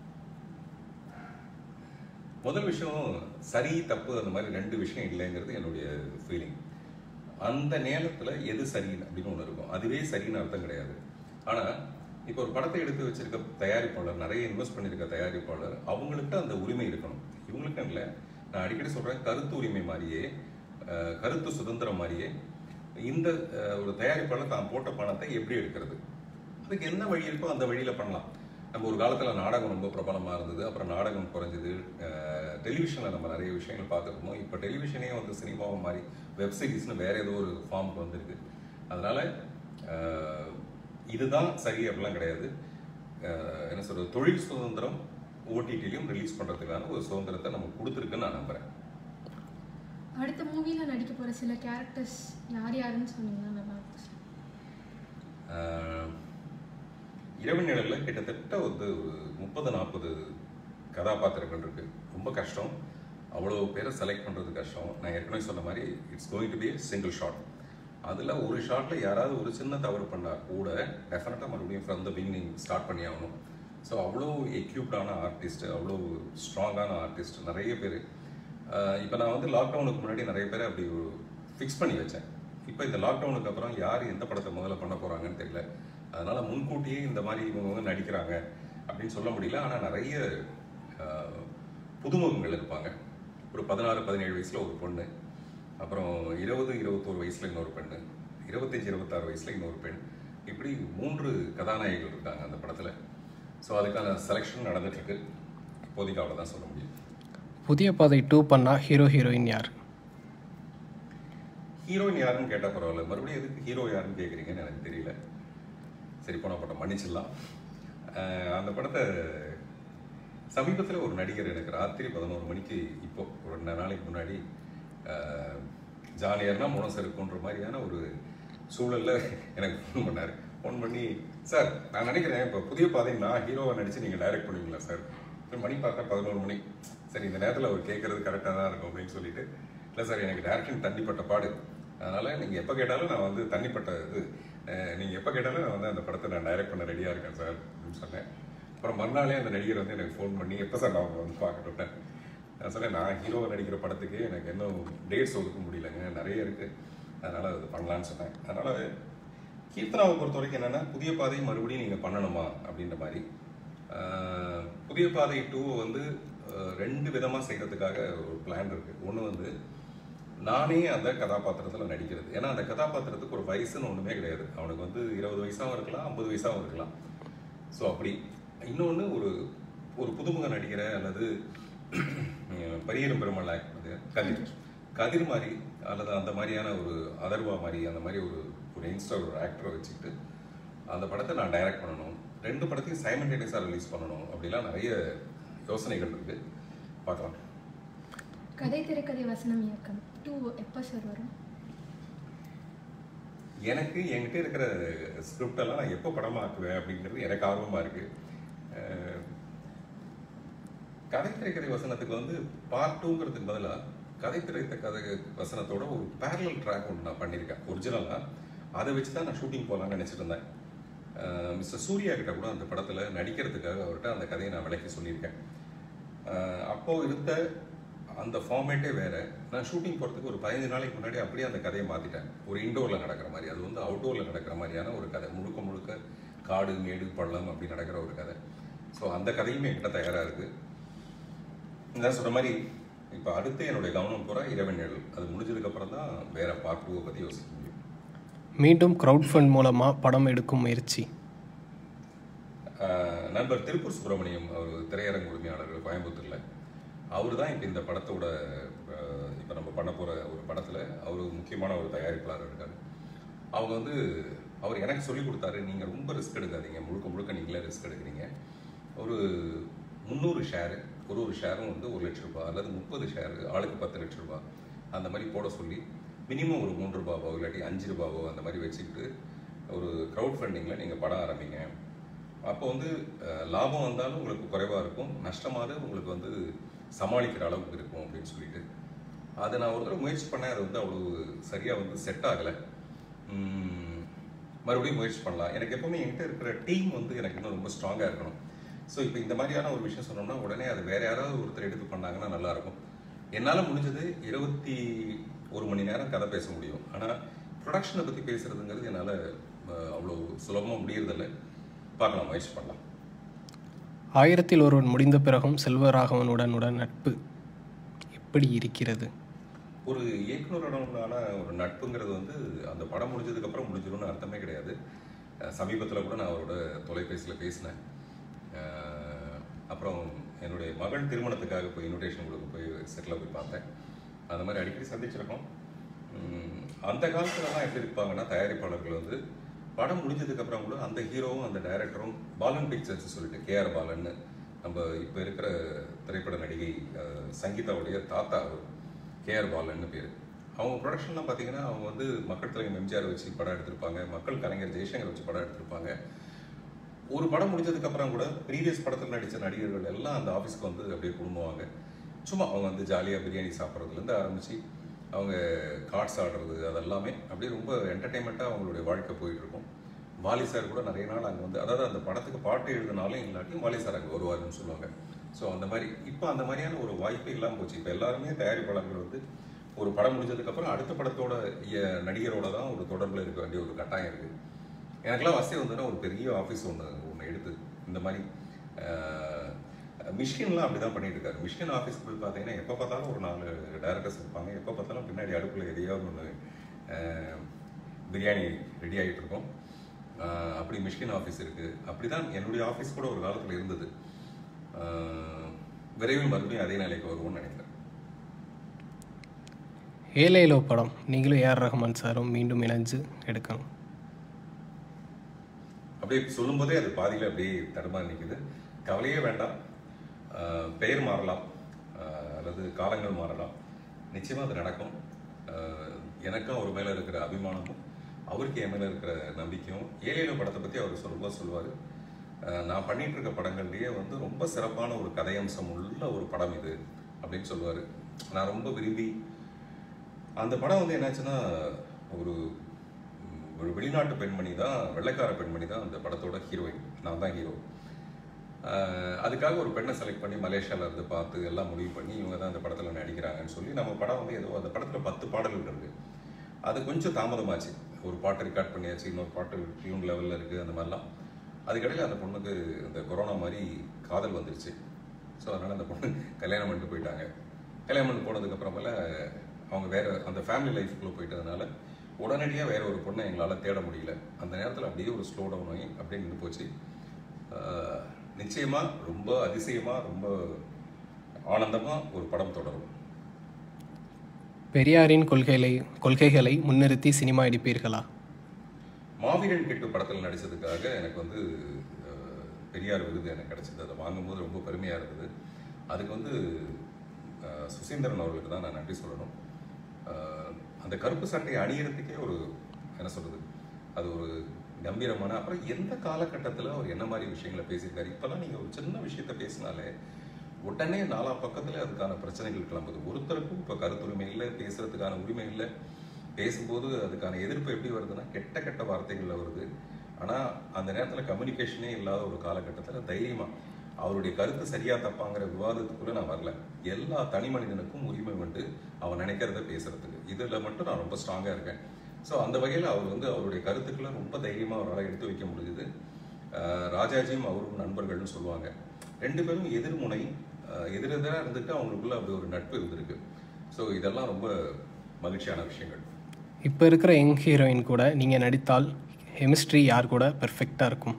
முதல் விஷயம் சரி தப்பு அந்த மாதிரி ரெண்டு விஷயம் இல்லைங்கிறது என்னுடைய ஃபீலிங் அந்த நேரத்தில் எது சரி அப்படின்னு ஒன்று இருக்கும் அதுவே சரின்னு அர்த்தம் கிடையாது ஆனால் இப்போ ஒரு படத்தை எடுத்து வச்சிருக்க தயாரிப்பாளர் நிறைய இன்வெஸ்ட் பண்ணியிருக்க தயாரிப்பாளர் அவங்கள்ட்ட அந்த உரிமை இருக்கணும் இவங்களுக்கும் இல்லை நான் அடிக்கடி சொல்கிறேன் கருத்து உரிமை மாதிரியே அஹ், கருத்து சுதந்திரம் மாதிரியே இந்த அஹ், ஒரு தயாரிப்பாளர் தான் போட்ட பணத்தை எப்படி எடுக்கிறது அதுக்கு என்ன வழி இருக்கோ அந்த வழியில் பண்ணலாம் நம்ம ஒரு காலத்தில் நாடகம் ரொம்ப பிரபலமாக இருந்தது அப்புறம் நாடகம் குறைஞ்சது டெலிவிஷனில் நம்ம நிறைய விஷயங்கள் பார்த்துருந்தோம் இப்போ டெலிவிஷனே வந்து சினிமாவை மாதிரி வெப் சீரிஸ்னு வேற ஏதோ ஒரு ஃபார்முக்கு வந்திருக்கு அதனால அஹ், இதுதான் சரி அப்படிலாம் கிடையாது அஹ், என்ன சொல்றது தொழில் சுதந்திரம் ஓடிடிலையும் ரிலீஸ் பண்ணுறதுக்கான ஒரு சுதந்திரத்தை நம்ம கொடுத்துருக்குன்னு நான் நம்புறேன் அடுத்த மூவில நடிக்க போற சில கேரக்டர்ஸ் யார் யாருன்னு சொன்னீங்கன்னா நல்லா இருக்கும் சார் ஆஹ் இரவு நிழலில் கிட்டத்தட்ட வந்து ஒரு முப்பது நாற்பது கதாபாத்திரங்கள் இருக்கு ரொம்ப கஷ்டம் அவ்வளோ பேரை செலக்ட் பண்ணுறது கஷ்டம் நான் ஏற்கனவே சொன்ன மாதிரி it's going to be single shot அதில் ஒரு ஷாட்டில் யாராவது ஒரு சின்ன தவறு பண்ணால் கூட டெஃபினட்டாக மறுபடியும் ஃப்ரம் த பிகினிங் ஸ்டார்ட் பண்ணி ஆகணும் ஸோ அவ்வளோ எக்யூப்டான ஆர்டிஸ்ட் அவ்வளோ ஸ்ட்ராங்கான ஆர்டிஸ்ட் நிறைய பேர் இப்போ நான் வந்து லாக்டவுனுக்கு முன்னாடி நிறைய பேரை அப்படி ஃபிக்ஸ் பண்ணி வச்சேன் இப்போ இந்த லாக்டவுனுக்கு அப்புறம் யார் எந்த படத்தை முதல்ல பண்ண போகிறாங்கன்னு தெரியல அதனால முன்கூட்டியே இந்த மாதிரி இவங்க வந்து நடிக்கிறாங்க அப்படின்னு சொல்ல முடியல ஆனால் நிறைய ஆஹ், புதுமுகங்கள் இருப்பாங்க ஒரு பதினாறு பதினேழு வயசில் ஒரு பொண்ணு அப்புறம் இருபது இருபத்தோரு வயசில் இன்னொரு பெண்ணு இருபத்தஞ்சி இருபத்தாறு வயசில் இன்னொரு பெண் இப்படி மூன்று கதாநாயகிகள் இருக்காங்க அந்த படத்தில் ஸோ அதுக்கான செலெக்ஷன் நடந்துட்டுருக்கு இப்போதைக்கு அவ்வளோதான் சொல்ல முடியும் புதிய பாதை டூ பண்ணா ஹீரோ ஹீரோயின் யார் ஹீரோயின் யாருன்னு கேட்டால் பரவாயில்ல மறுபடியும் எதுக்கு ஹீரோ யாருன்னு கேட்குறீங்கன்னு எனக்கு தெரியல சரி போன படம் மன்னிச்சிடலாம் அஹ் அந்த படத்தை சமீபத்தில் ஒரு நடிகர் எனக்கு ராத்திரி பதினோரு மணிக்கு இப்போ ஒரு ரெண்டு நாளைக்கு முன்னாடி அஹ், ஜாலியர்னா முனம் செருக்குன்ற மாதிரியான ஒரு சூழல்ல எனக்கு ஃபோன் பண்ணார் ஃபோன் பண்ணி சார் நான் நினைக்கிறேன் இப்போ புதிய பாதை நான் ஹீரோவை நடிச்சு நீங்கள் டைரக்ட் பண்ணுவீங்களா சார் சரி, மணி பார்த்தா பதினோரு மணி சரி இந்த நேரத்தில் அவர் கேட்கறது கரெக்டாக தான் இருக்கும் அப்படின்னு சொல்லிட்டு இல்லை சார் எனக்கு டேரக்ஷன் தண்ணிப்பட்ட பாடு அதனால நீங்கள் எப்போ கேட்டாலும் நான் வந்து தண்ணிப்பட்ட இது அஹ், நீங்கள் எப்போ கேட்டாலும் நான் வந்து அந்த படத்தை நான் டைரக்ட் பண்ண ரெடியாக இருக்கேன் சார் அப்படின்னு சொன்னேன் அப்புறம் மறுநாளே அந்த நடிகர் வந்து எனக்கு ஃபோன் பண்ணி எப்போ சார் நான் உங்களை வந்து பார்க்கட்டும்னேன் நான் சொன்னேன் நான் ஹீரோவை நடிக்கிற படத்துக்கு எனக்கு இன்னும் டேட்ஸ் ஒதுக்க முடியலங்க நிறைய இருக்கு அதனால அது பண்ணலான்னு சொன்னேன் அதனால கீர்த்தனாவை பொறுத்த வரைக்கும் என்னன்னா புதிய பாதை மறுபடியும் நீங்க பண்ணணுமா அப்படின்ற மாதிரி ஆஹ், புதிய பாதை டூ வந்து ஆஹ், ரெண்டு விதமா செய்யறதுக்காக ஒரு பிளான் இருக்கு ஒன்று வந்து நானே அந்த கதாபாத்திரத்தில் நடிக்கிறது ஏன்னா அந்த கதாபாத்திரத்துக்கு ஒரு வயசுன்னு ஒன்றுமே கிடையாது அவனுக்கு வந்து இருபது வயசாகவும் இருக்கலாம் ஐம்பது வயசாகவும் இருக்கலாம் ஸோ அப்படி இன்னொன்று ஒரு ஒரு புதுமுக நடிகரை அல்லது பரியரும் பெருமாள் ஆக்ட் பண்ணது கதிர் கதிர் மாதிரி அல்லது அந்த மாதிரியான ஒரு அதர்வா மாதிரி அந்த மாதிரி ஒரு ஒரு யங்ஸ்டர் ஒரு ஆக்டரை வச்சுக்கிட்டு அந்த படத்தை நான் டைரக்ட் பண்ணணும் ரெண்டு படத்தையும் சைமல்டேனியஸாக ரிலீஸ் பண்ணணும் அப்படிலாம் நிறைய யோசனைகள் இருக்கு பார்க்கலாம் கதை திரைக்கதை வசனம் இயக்கம் டூ எப்போ சார் வரும் எனக்கு என்கிட்ட இருக்கிற ஸ்கிரிப்ட் எல்லாம் நான் எப்போ படமாக்குவேன் அப்படிங்கிறது எனக்கு ஆர்வமா இருக்கு அஹ், கதை திரைக்கதை வசனத்துக்கு வந்து பார்ட் டூங்கிறதுக்கு பதிலாக கதை திரைத்த கதை வசனத்தோட ஒரு பேரலல் ட்ராக் ஒன்று நான் பண்ணியிருக்கேன் ஒரிஜினலாக அதை வச்சு தான் நான் ஷூட்டிங் போகலான்னு நினச்சிட்டு இருந்தேன் அஹ், மிஸ்டர் சூர்யா கிட்ட கூட அந்த படத்தில் நடிக்கிறதுக்காக அவர்கிட்ட அந்த கதையை நான் விளக்கி சொல்லியிருக்கேன் அஹ், அப்போ இருந்த அந்த ஃபார்மேட்டே வேற நான் ஷூட்டிங் போகிறதுக்கு ஒரு பதினஞ்சு நாளைக்கு முன்னாடி அப்படியே அந்த கதையை மாற்றிட்டேன் ஒரு இன்டோரில் நடக்கிற மாதிரி அது வந்து அவுட்டோரில் நடக்கிற மாதிரியான ஒரு கதை முழுக்க முழுக்க காடு மேடு பள்ளம் அப்படி நடக்கிற ஒரு கதை ஸோ அந்த கதையுமே என்கிட்ட தயாராக இருக்குது நான் சொன்ன மாதிரி இப்போ அடுத்து என்னுடைய கவனம் பூரா இரவு நிழல் அது முடிஞ்சதுக்கு அப்புறம் தான் வேற பார்ட் டூவை பற்றி யோசிக்க முடியும் மீண்டும் க்ரௌட் ஃபண்ட் மூலமாக படம் எடுக்கும் முயற்சி ஆஹ் நண்பர் திருப்பூர் சுப்பிரமணியம் அவர் திரையரங்கு உரிமையாளர் கோயம்புத்தூர்ல அவர் தான் இப்போ இந்த படத்தோட இப்போ நம்ம பண்ண போற ஒரு படத்துல அவர் முக்கியமான ஒரு தயாரிப்பாளர் இருக்காரு அவங்க வந்து அவர் எனக்கு சொல்லி கொடுத்தாரு நீங்க ரொம்ப ரிஸ்க் எடுக்காதீங்க முழுக்க முழுக்க நீங்களே ரிஸ்க் எடுக்கிறீங்க ஒரு முந்நூறு ஷேரு ஒரு ஒரு ஷேரும் வந்து ஒரு லட்ச ரூபாய் அல்லது முப்பது ஷேர் ஆளுக்கு பத்து லட்ச ரூபாய் அந்த மாதிரி போட சொல்லி மினிமம் ஒரு மூன்று ரூபாவோ இல்லாட்டி அஞ்சு ரூபாவோ அந்த மாதிரி வச்சுக்கிட்டு ஒரு க்ரௌட் ஃபண்டிங்கில் நீங்கள் படம் ஆரம்பிங்க அப்போ வந்து அஹ், லாபம் வந்தாலும் உங்களுக்கு குறைவாக இருக்கும் நஷ்டமாவது உங்களுக்கு வந்து சமாளிக்கிற அளவுக்கு இருக்கும் அப்படின்னு சொல்லிட்டு அதை நான் ஒரு தடவை முயற்சி பண்ணேன் அது வந்து அவ்வளோ சரியாக வந்து செட் ஆகலை மறுபடியும் முயற்சி பண்ணலாம் எனக்கு எப்பவுமே என்கிட்ட இருக்கிற டீம் வந்து எனக்கு இன்னும் ரொம்ப ஸ்ட்ராங்காக இருக்கணும் ஸோ இப்போ இந்த மாதிரியான ஒரு விஷயம் சொன்னோம்னா உடனே அது வேற யாராவது ஒருத்தர் எடுத்து பண்ணாங்கன்னா நல்லா இருக்கும் என்னால் முடிஞ்சது இருபத்தி ஒரு மணி நேரம் கதை பேச முடியும் ஆனால் ப்ரொடக்ஷனை பற்றி பேசுறதுங்கிறது என்னால் அவ்வளோ சுலபமாக முடியறதில்ல பார்க்கலாம் முயற்சி பண்ணலாம் ஆயிரத்தில் ஒருவன் முடிந்த பிறகும் செல்வராகவனுடன் உடன் நட்பு எப்படி இருக்கிறது ஒரு இயக்குனருடனான ஒரு நட்புங்கிறது வந்து அந்த படம் முடிஞ்சதுக்கு அப்புறம் முடிஞ்சிடும்னு அர்த்தமே கிடையாது சமீபத்தில் கூட நான் அவரோட தொலைபேசியில் பேசினேன் அஹ் அப்புறம் என்னுடைய மகள் திருமணத்துக்காக போய் இன்விடேஷன் கொடுக்க போய் செட்டில் போய் பார்த்தேன் அந்த மாதிரி அடிக்கடி சந்திச்சிருக்கோம் உம், அந்த காலத்துலலாம் எப்படி இருப்பாங்கன்னா தயாரிப்பாளர்கள் வந்து படம் முடிஞ்சதுக்கு அப்புறம் கூட அந்த ஹீரோவும் அந்த டைரக்டரும் பாலன் பிக்சர்ஸ் சொல்லிட்டு கேஆர் பாலன்னு நம்ம இப்போ இருக்கிற திரைப்பட நடிகை அஹ், சங்கீதாவுடைய தாத்தா அவர் கேஆர் பாலன்னு பேர் அவங்க ப்ரொடக்ஷன்லாம் பார்த்தீங்கன்னா அவங்க வந்து மக்கள் தலைவர் எம்ஜிஆர் வச்சு படம் எடுத்திருப்பாங்க மக்கள் கலைஞர் ஜெய்சங்கர் வச்சு படம் எடுத்திருப்பாங்க ஒரு படம் முடிஞ்சதுக்கு அப்புறம் கூட ப்ரீவியஸ் படத்தில் நடித்த நடிகர்கள் எல்லாம் அந்த ஆஃபீஸ்க்கு வந்து அப்படியே குடும்பவாங்க சும்மா அவங்க வந்து ஜாலியாக பிரியாணி சாப்பிட்றதுலேருந்து ஆரம்பித்து அவங்க கார்ட்ஸ் ஆடுறது அதெல்லாமே அப்படியே ரொம்ப என்டர்டெயின்மெண்ட்டாக அவங்களுடைய வாழ்க்கை போயிட்டு இருக்கும் வாலி சார் கூட நிறைய நாள் அங்கே வந்து அதாவது அந்த படத்துக்கு பாட்டு எழுதினாலும் இல்லாட்டியும் வாலி சார் அங்கே வருவாருன்னு சொல்லுவாங்க ஸோ அந்த மாதிரி இப்போ அந்த மாதிரியான ஒரு வாய்ப்பே இல்லாமல் போச்சு இப்போ எல்லாருமே தயாரிப்பாளர்கள் வந்து ஒரு படம் முடிஞ்சதுக்கப்புறம் அடுத்த படத்தோட இய- நடிகரோட தான் ஒரு தொடர்பில் இருக்க வேண்டிய ஒரு கட்டாயம் இருக்குது எனக்கெல்லாம் வசதி வந்ததுன்னா ஒரு பெரிய ஆஃபீஸ் ஒன்று ஒன்று எடுத்து இந்த மாதிரி அஹ், மிஷ்கின்லாம் அப்படி தான் பண்ணிட்டு இருக்காரு மிஷ்கின் ஆஃபீஸ்க்கு போய் பார்த்தீங்கன்னா எப்போ பார்த்தாலும் ஒரு நாலு டேரக்டர்ஸ் இருப்பாங்க எப்போ பார்த்தாலும் பின்னாடி அடுப்பில் எதையாவது ஒன்று பிரியாணி ரெடி ஆகிட்டு இருக்கும் அஹ், அப்படி மிஷ்கின் ஆஃபீஸ் இருக்குது அப்படி தான் என்னுடைய ஆஃபீஸ் கூட ஒரு காலத்தில் இருந்தது அஹ், விரைவில் மறுபடியும் அதே நிலைக்கு வருவோம்னு நினைக்கிறேன் ஏலேலோ படம் நீங்களும் ஏஆர் ரஹ்மான் சாரும் மீண்டும் இணைஞ்சு எடுக்கணும் அப்படியே சொல்லும்போதே அது பாதியில் அப்படியே தடுமாறி நிற்குது கவலையே வேண்டாம் ஆஹ் பெயர் மாறலாம் ஆஹ் அல்லது காலங்கள் மாறலாம் நிச்சயமாக அது நடக்கும் ஆஹ் எனக்கும் அவர் மேலே இருக்கிற அபிமானமும் அவருக்கு என் மேலே இருக்கிற நம்பிக்கையும் ஏழேழு படத்தை பற்றி அவர் சொல்லும்போது சொல்லுவார் நான் பண்ணிட்டு இருக்க படங்கள்லேயே வந்து ரொம்ப சிறப்பான ஒரு கதையம்சம் உள்ள ஒரு படம் இது அப்படின்னு சொல்லுவார் நான் ரொம்ப விரும்பி அந்த படம் வந்து என்னாச்சுன்னா ஒரு ம், ஒரு வெளிநாட்டு பெண்மணி தான் வெள்ளைக்கார பெண்மணி தான் அந்த படத்தோட ஹீரோயின் நான் தான் ஹீரோ அதுக்காக ஒரு பெண்ணை செலக்ட் பண்ணி மலேசியால இருந்து பார்த்து எல்லாம் முடிவு பண்ணி இவங்க தான் அந்த படத்தில் நடிக்கிறாங்கன்னு சொல்லி நம்ம படம் வந்து ஏதோ அந்த படத்தில் பத்து பாடல்கள் இருக்கு அது கொஞ்சம் தாமதமாச்சு ஒரு பாட்டு ரெக்கார்ட் பண்ணியாச்சு இன்னொரு பாட்டு டியூன் லெவலில் இருக்குது அந்த மாதிரிலாம் அதுக்கடையில் அந்த பொண்ணுக்கு இந்த கொரோனா மாதிரி காதல் வந்துருச்சு ஸோ அதனால் அந்த பொண்ணு கல்யாணம் பண்ணிட்டு போயிட்டாங்க கல்யாணம் பண்ணி போனதுக்கு அப்புறமேல அவங்க வேற அந்த ஃபேமிலி லைஃப்குள்ளே போயிட்டதுனால உடனடியாக வேற ஒரு பொண்ணை எங்களால் தேட முடியல அந்த நேரத்தில் அப்படியே ஒரு ஸ்லோ டவுன் ஆகி அப்படியே நின்று போச்சு ஆஹ் நிச்சயமா ரொம்ப அதிசயமா ரொம்ப ஆனந்தமா ஒரு படம் தொடரும் பெரியாரின் கொள்கைகளை கொள்கைகளை முன்னிறுத்தி சினிமா எடுப்பீர்களா மாவீரன் கெட்டு படத்தில் நடிச்சதுக்காக எனக்கு வந்து அஹ், பெரியார் விருது எனக்கு கிடைச்சது அதை வாங்கும்போது ரொம்ப பெருமையாக இருந்தது அதுக்கு வந்து அஹ், சுசீந்திரன் அவர்களுக்கு தான் நான் நன்றி சொல்லணும் அஹ், அந்த கருப்பு சட்டை அணியறதுக்கே ஒரு என்ன சொல்றது அது ஒரு கம்பீரமான அப்புறம் எந்த காலகட்டத்தில் அவர் என்ன மாதிரி விஷயங்களை பேசியிருக்காரு இப்போல்லாம் நீங்கள் ஒரு சின்ன விஷயத்த பேசினாலே உடனே நாலா பக்கத்துல அதுக்கான பிரச்சனைகள் கிளம்புது ஒருத்தருக்கும் இப்போ கருத்துரிமை இல்லை பேசுறதுக்கான உரிமை இல்லை பேசும்போது அதுக்கான எதிர்ப்பு எப்படி வருதுன்னா கெட்ட கெட்ட வார்த்தைகள்ல வருது ஆனா அந்த நேரத்துல கம்யூனிகேஷனே இல்லாத ஒரு காலகட்டத்துல தைரியமா அவருடைய கருத்து சரியா தப்பாங்கிற விவாதத்துக்குள்ள நான் வரல எல்லா தனி மனிதனுக்கும் உரிமை உண்டு அவன் நினைக்கிறத பேசுறதுக்கு இதுல மட்டும் நான் ரொம்ப ஸ்ட்ராங்கா இருக்கேன் ஸோ அந்த வகையில் அவர் வந்து அவருடைய கருத்துக்களை ரொம்ப தைரியமா அவரால் எடுத்து வைக்க முடியுது ஆஹ் ராஜாஜியும் அவரும் நண்பர்கள்னு சொல்லுவாங்க ரெண்டு பேரும் எதிர்முனை ஆஹ் எதிரெதிராக இருந்துட்டு அவங்களுக்குள்ள அப்படி ஒரு நட்பு இருந்திருக்கு ஸோ இதெல்லாம் ரொம்ப மகிழ்ச்சியான விஷயங்கள் இப்போ இருக்கிற யங் ஹீரோயின் கூட நீங்கள் நடித்தால் கெமிஸ்ட்ரி யார் கூட பெர்ஃபெக்டாக இருக்கும்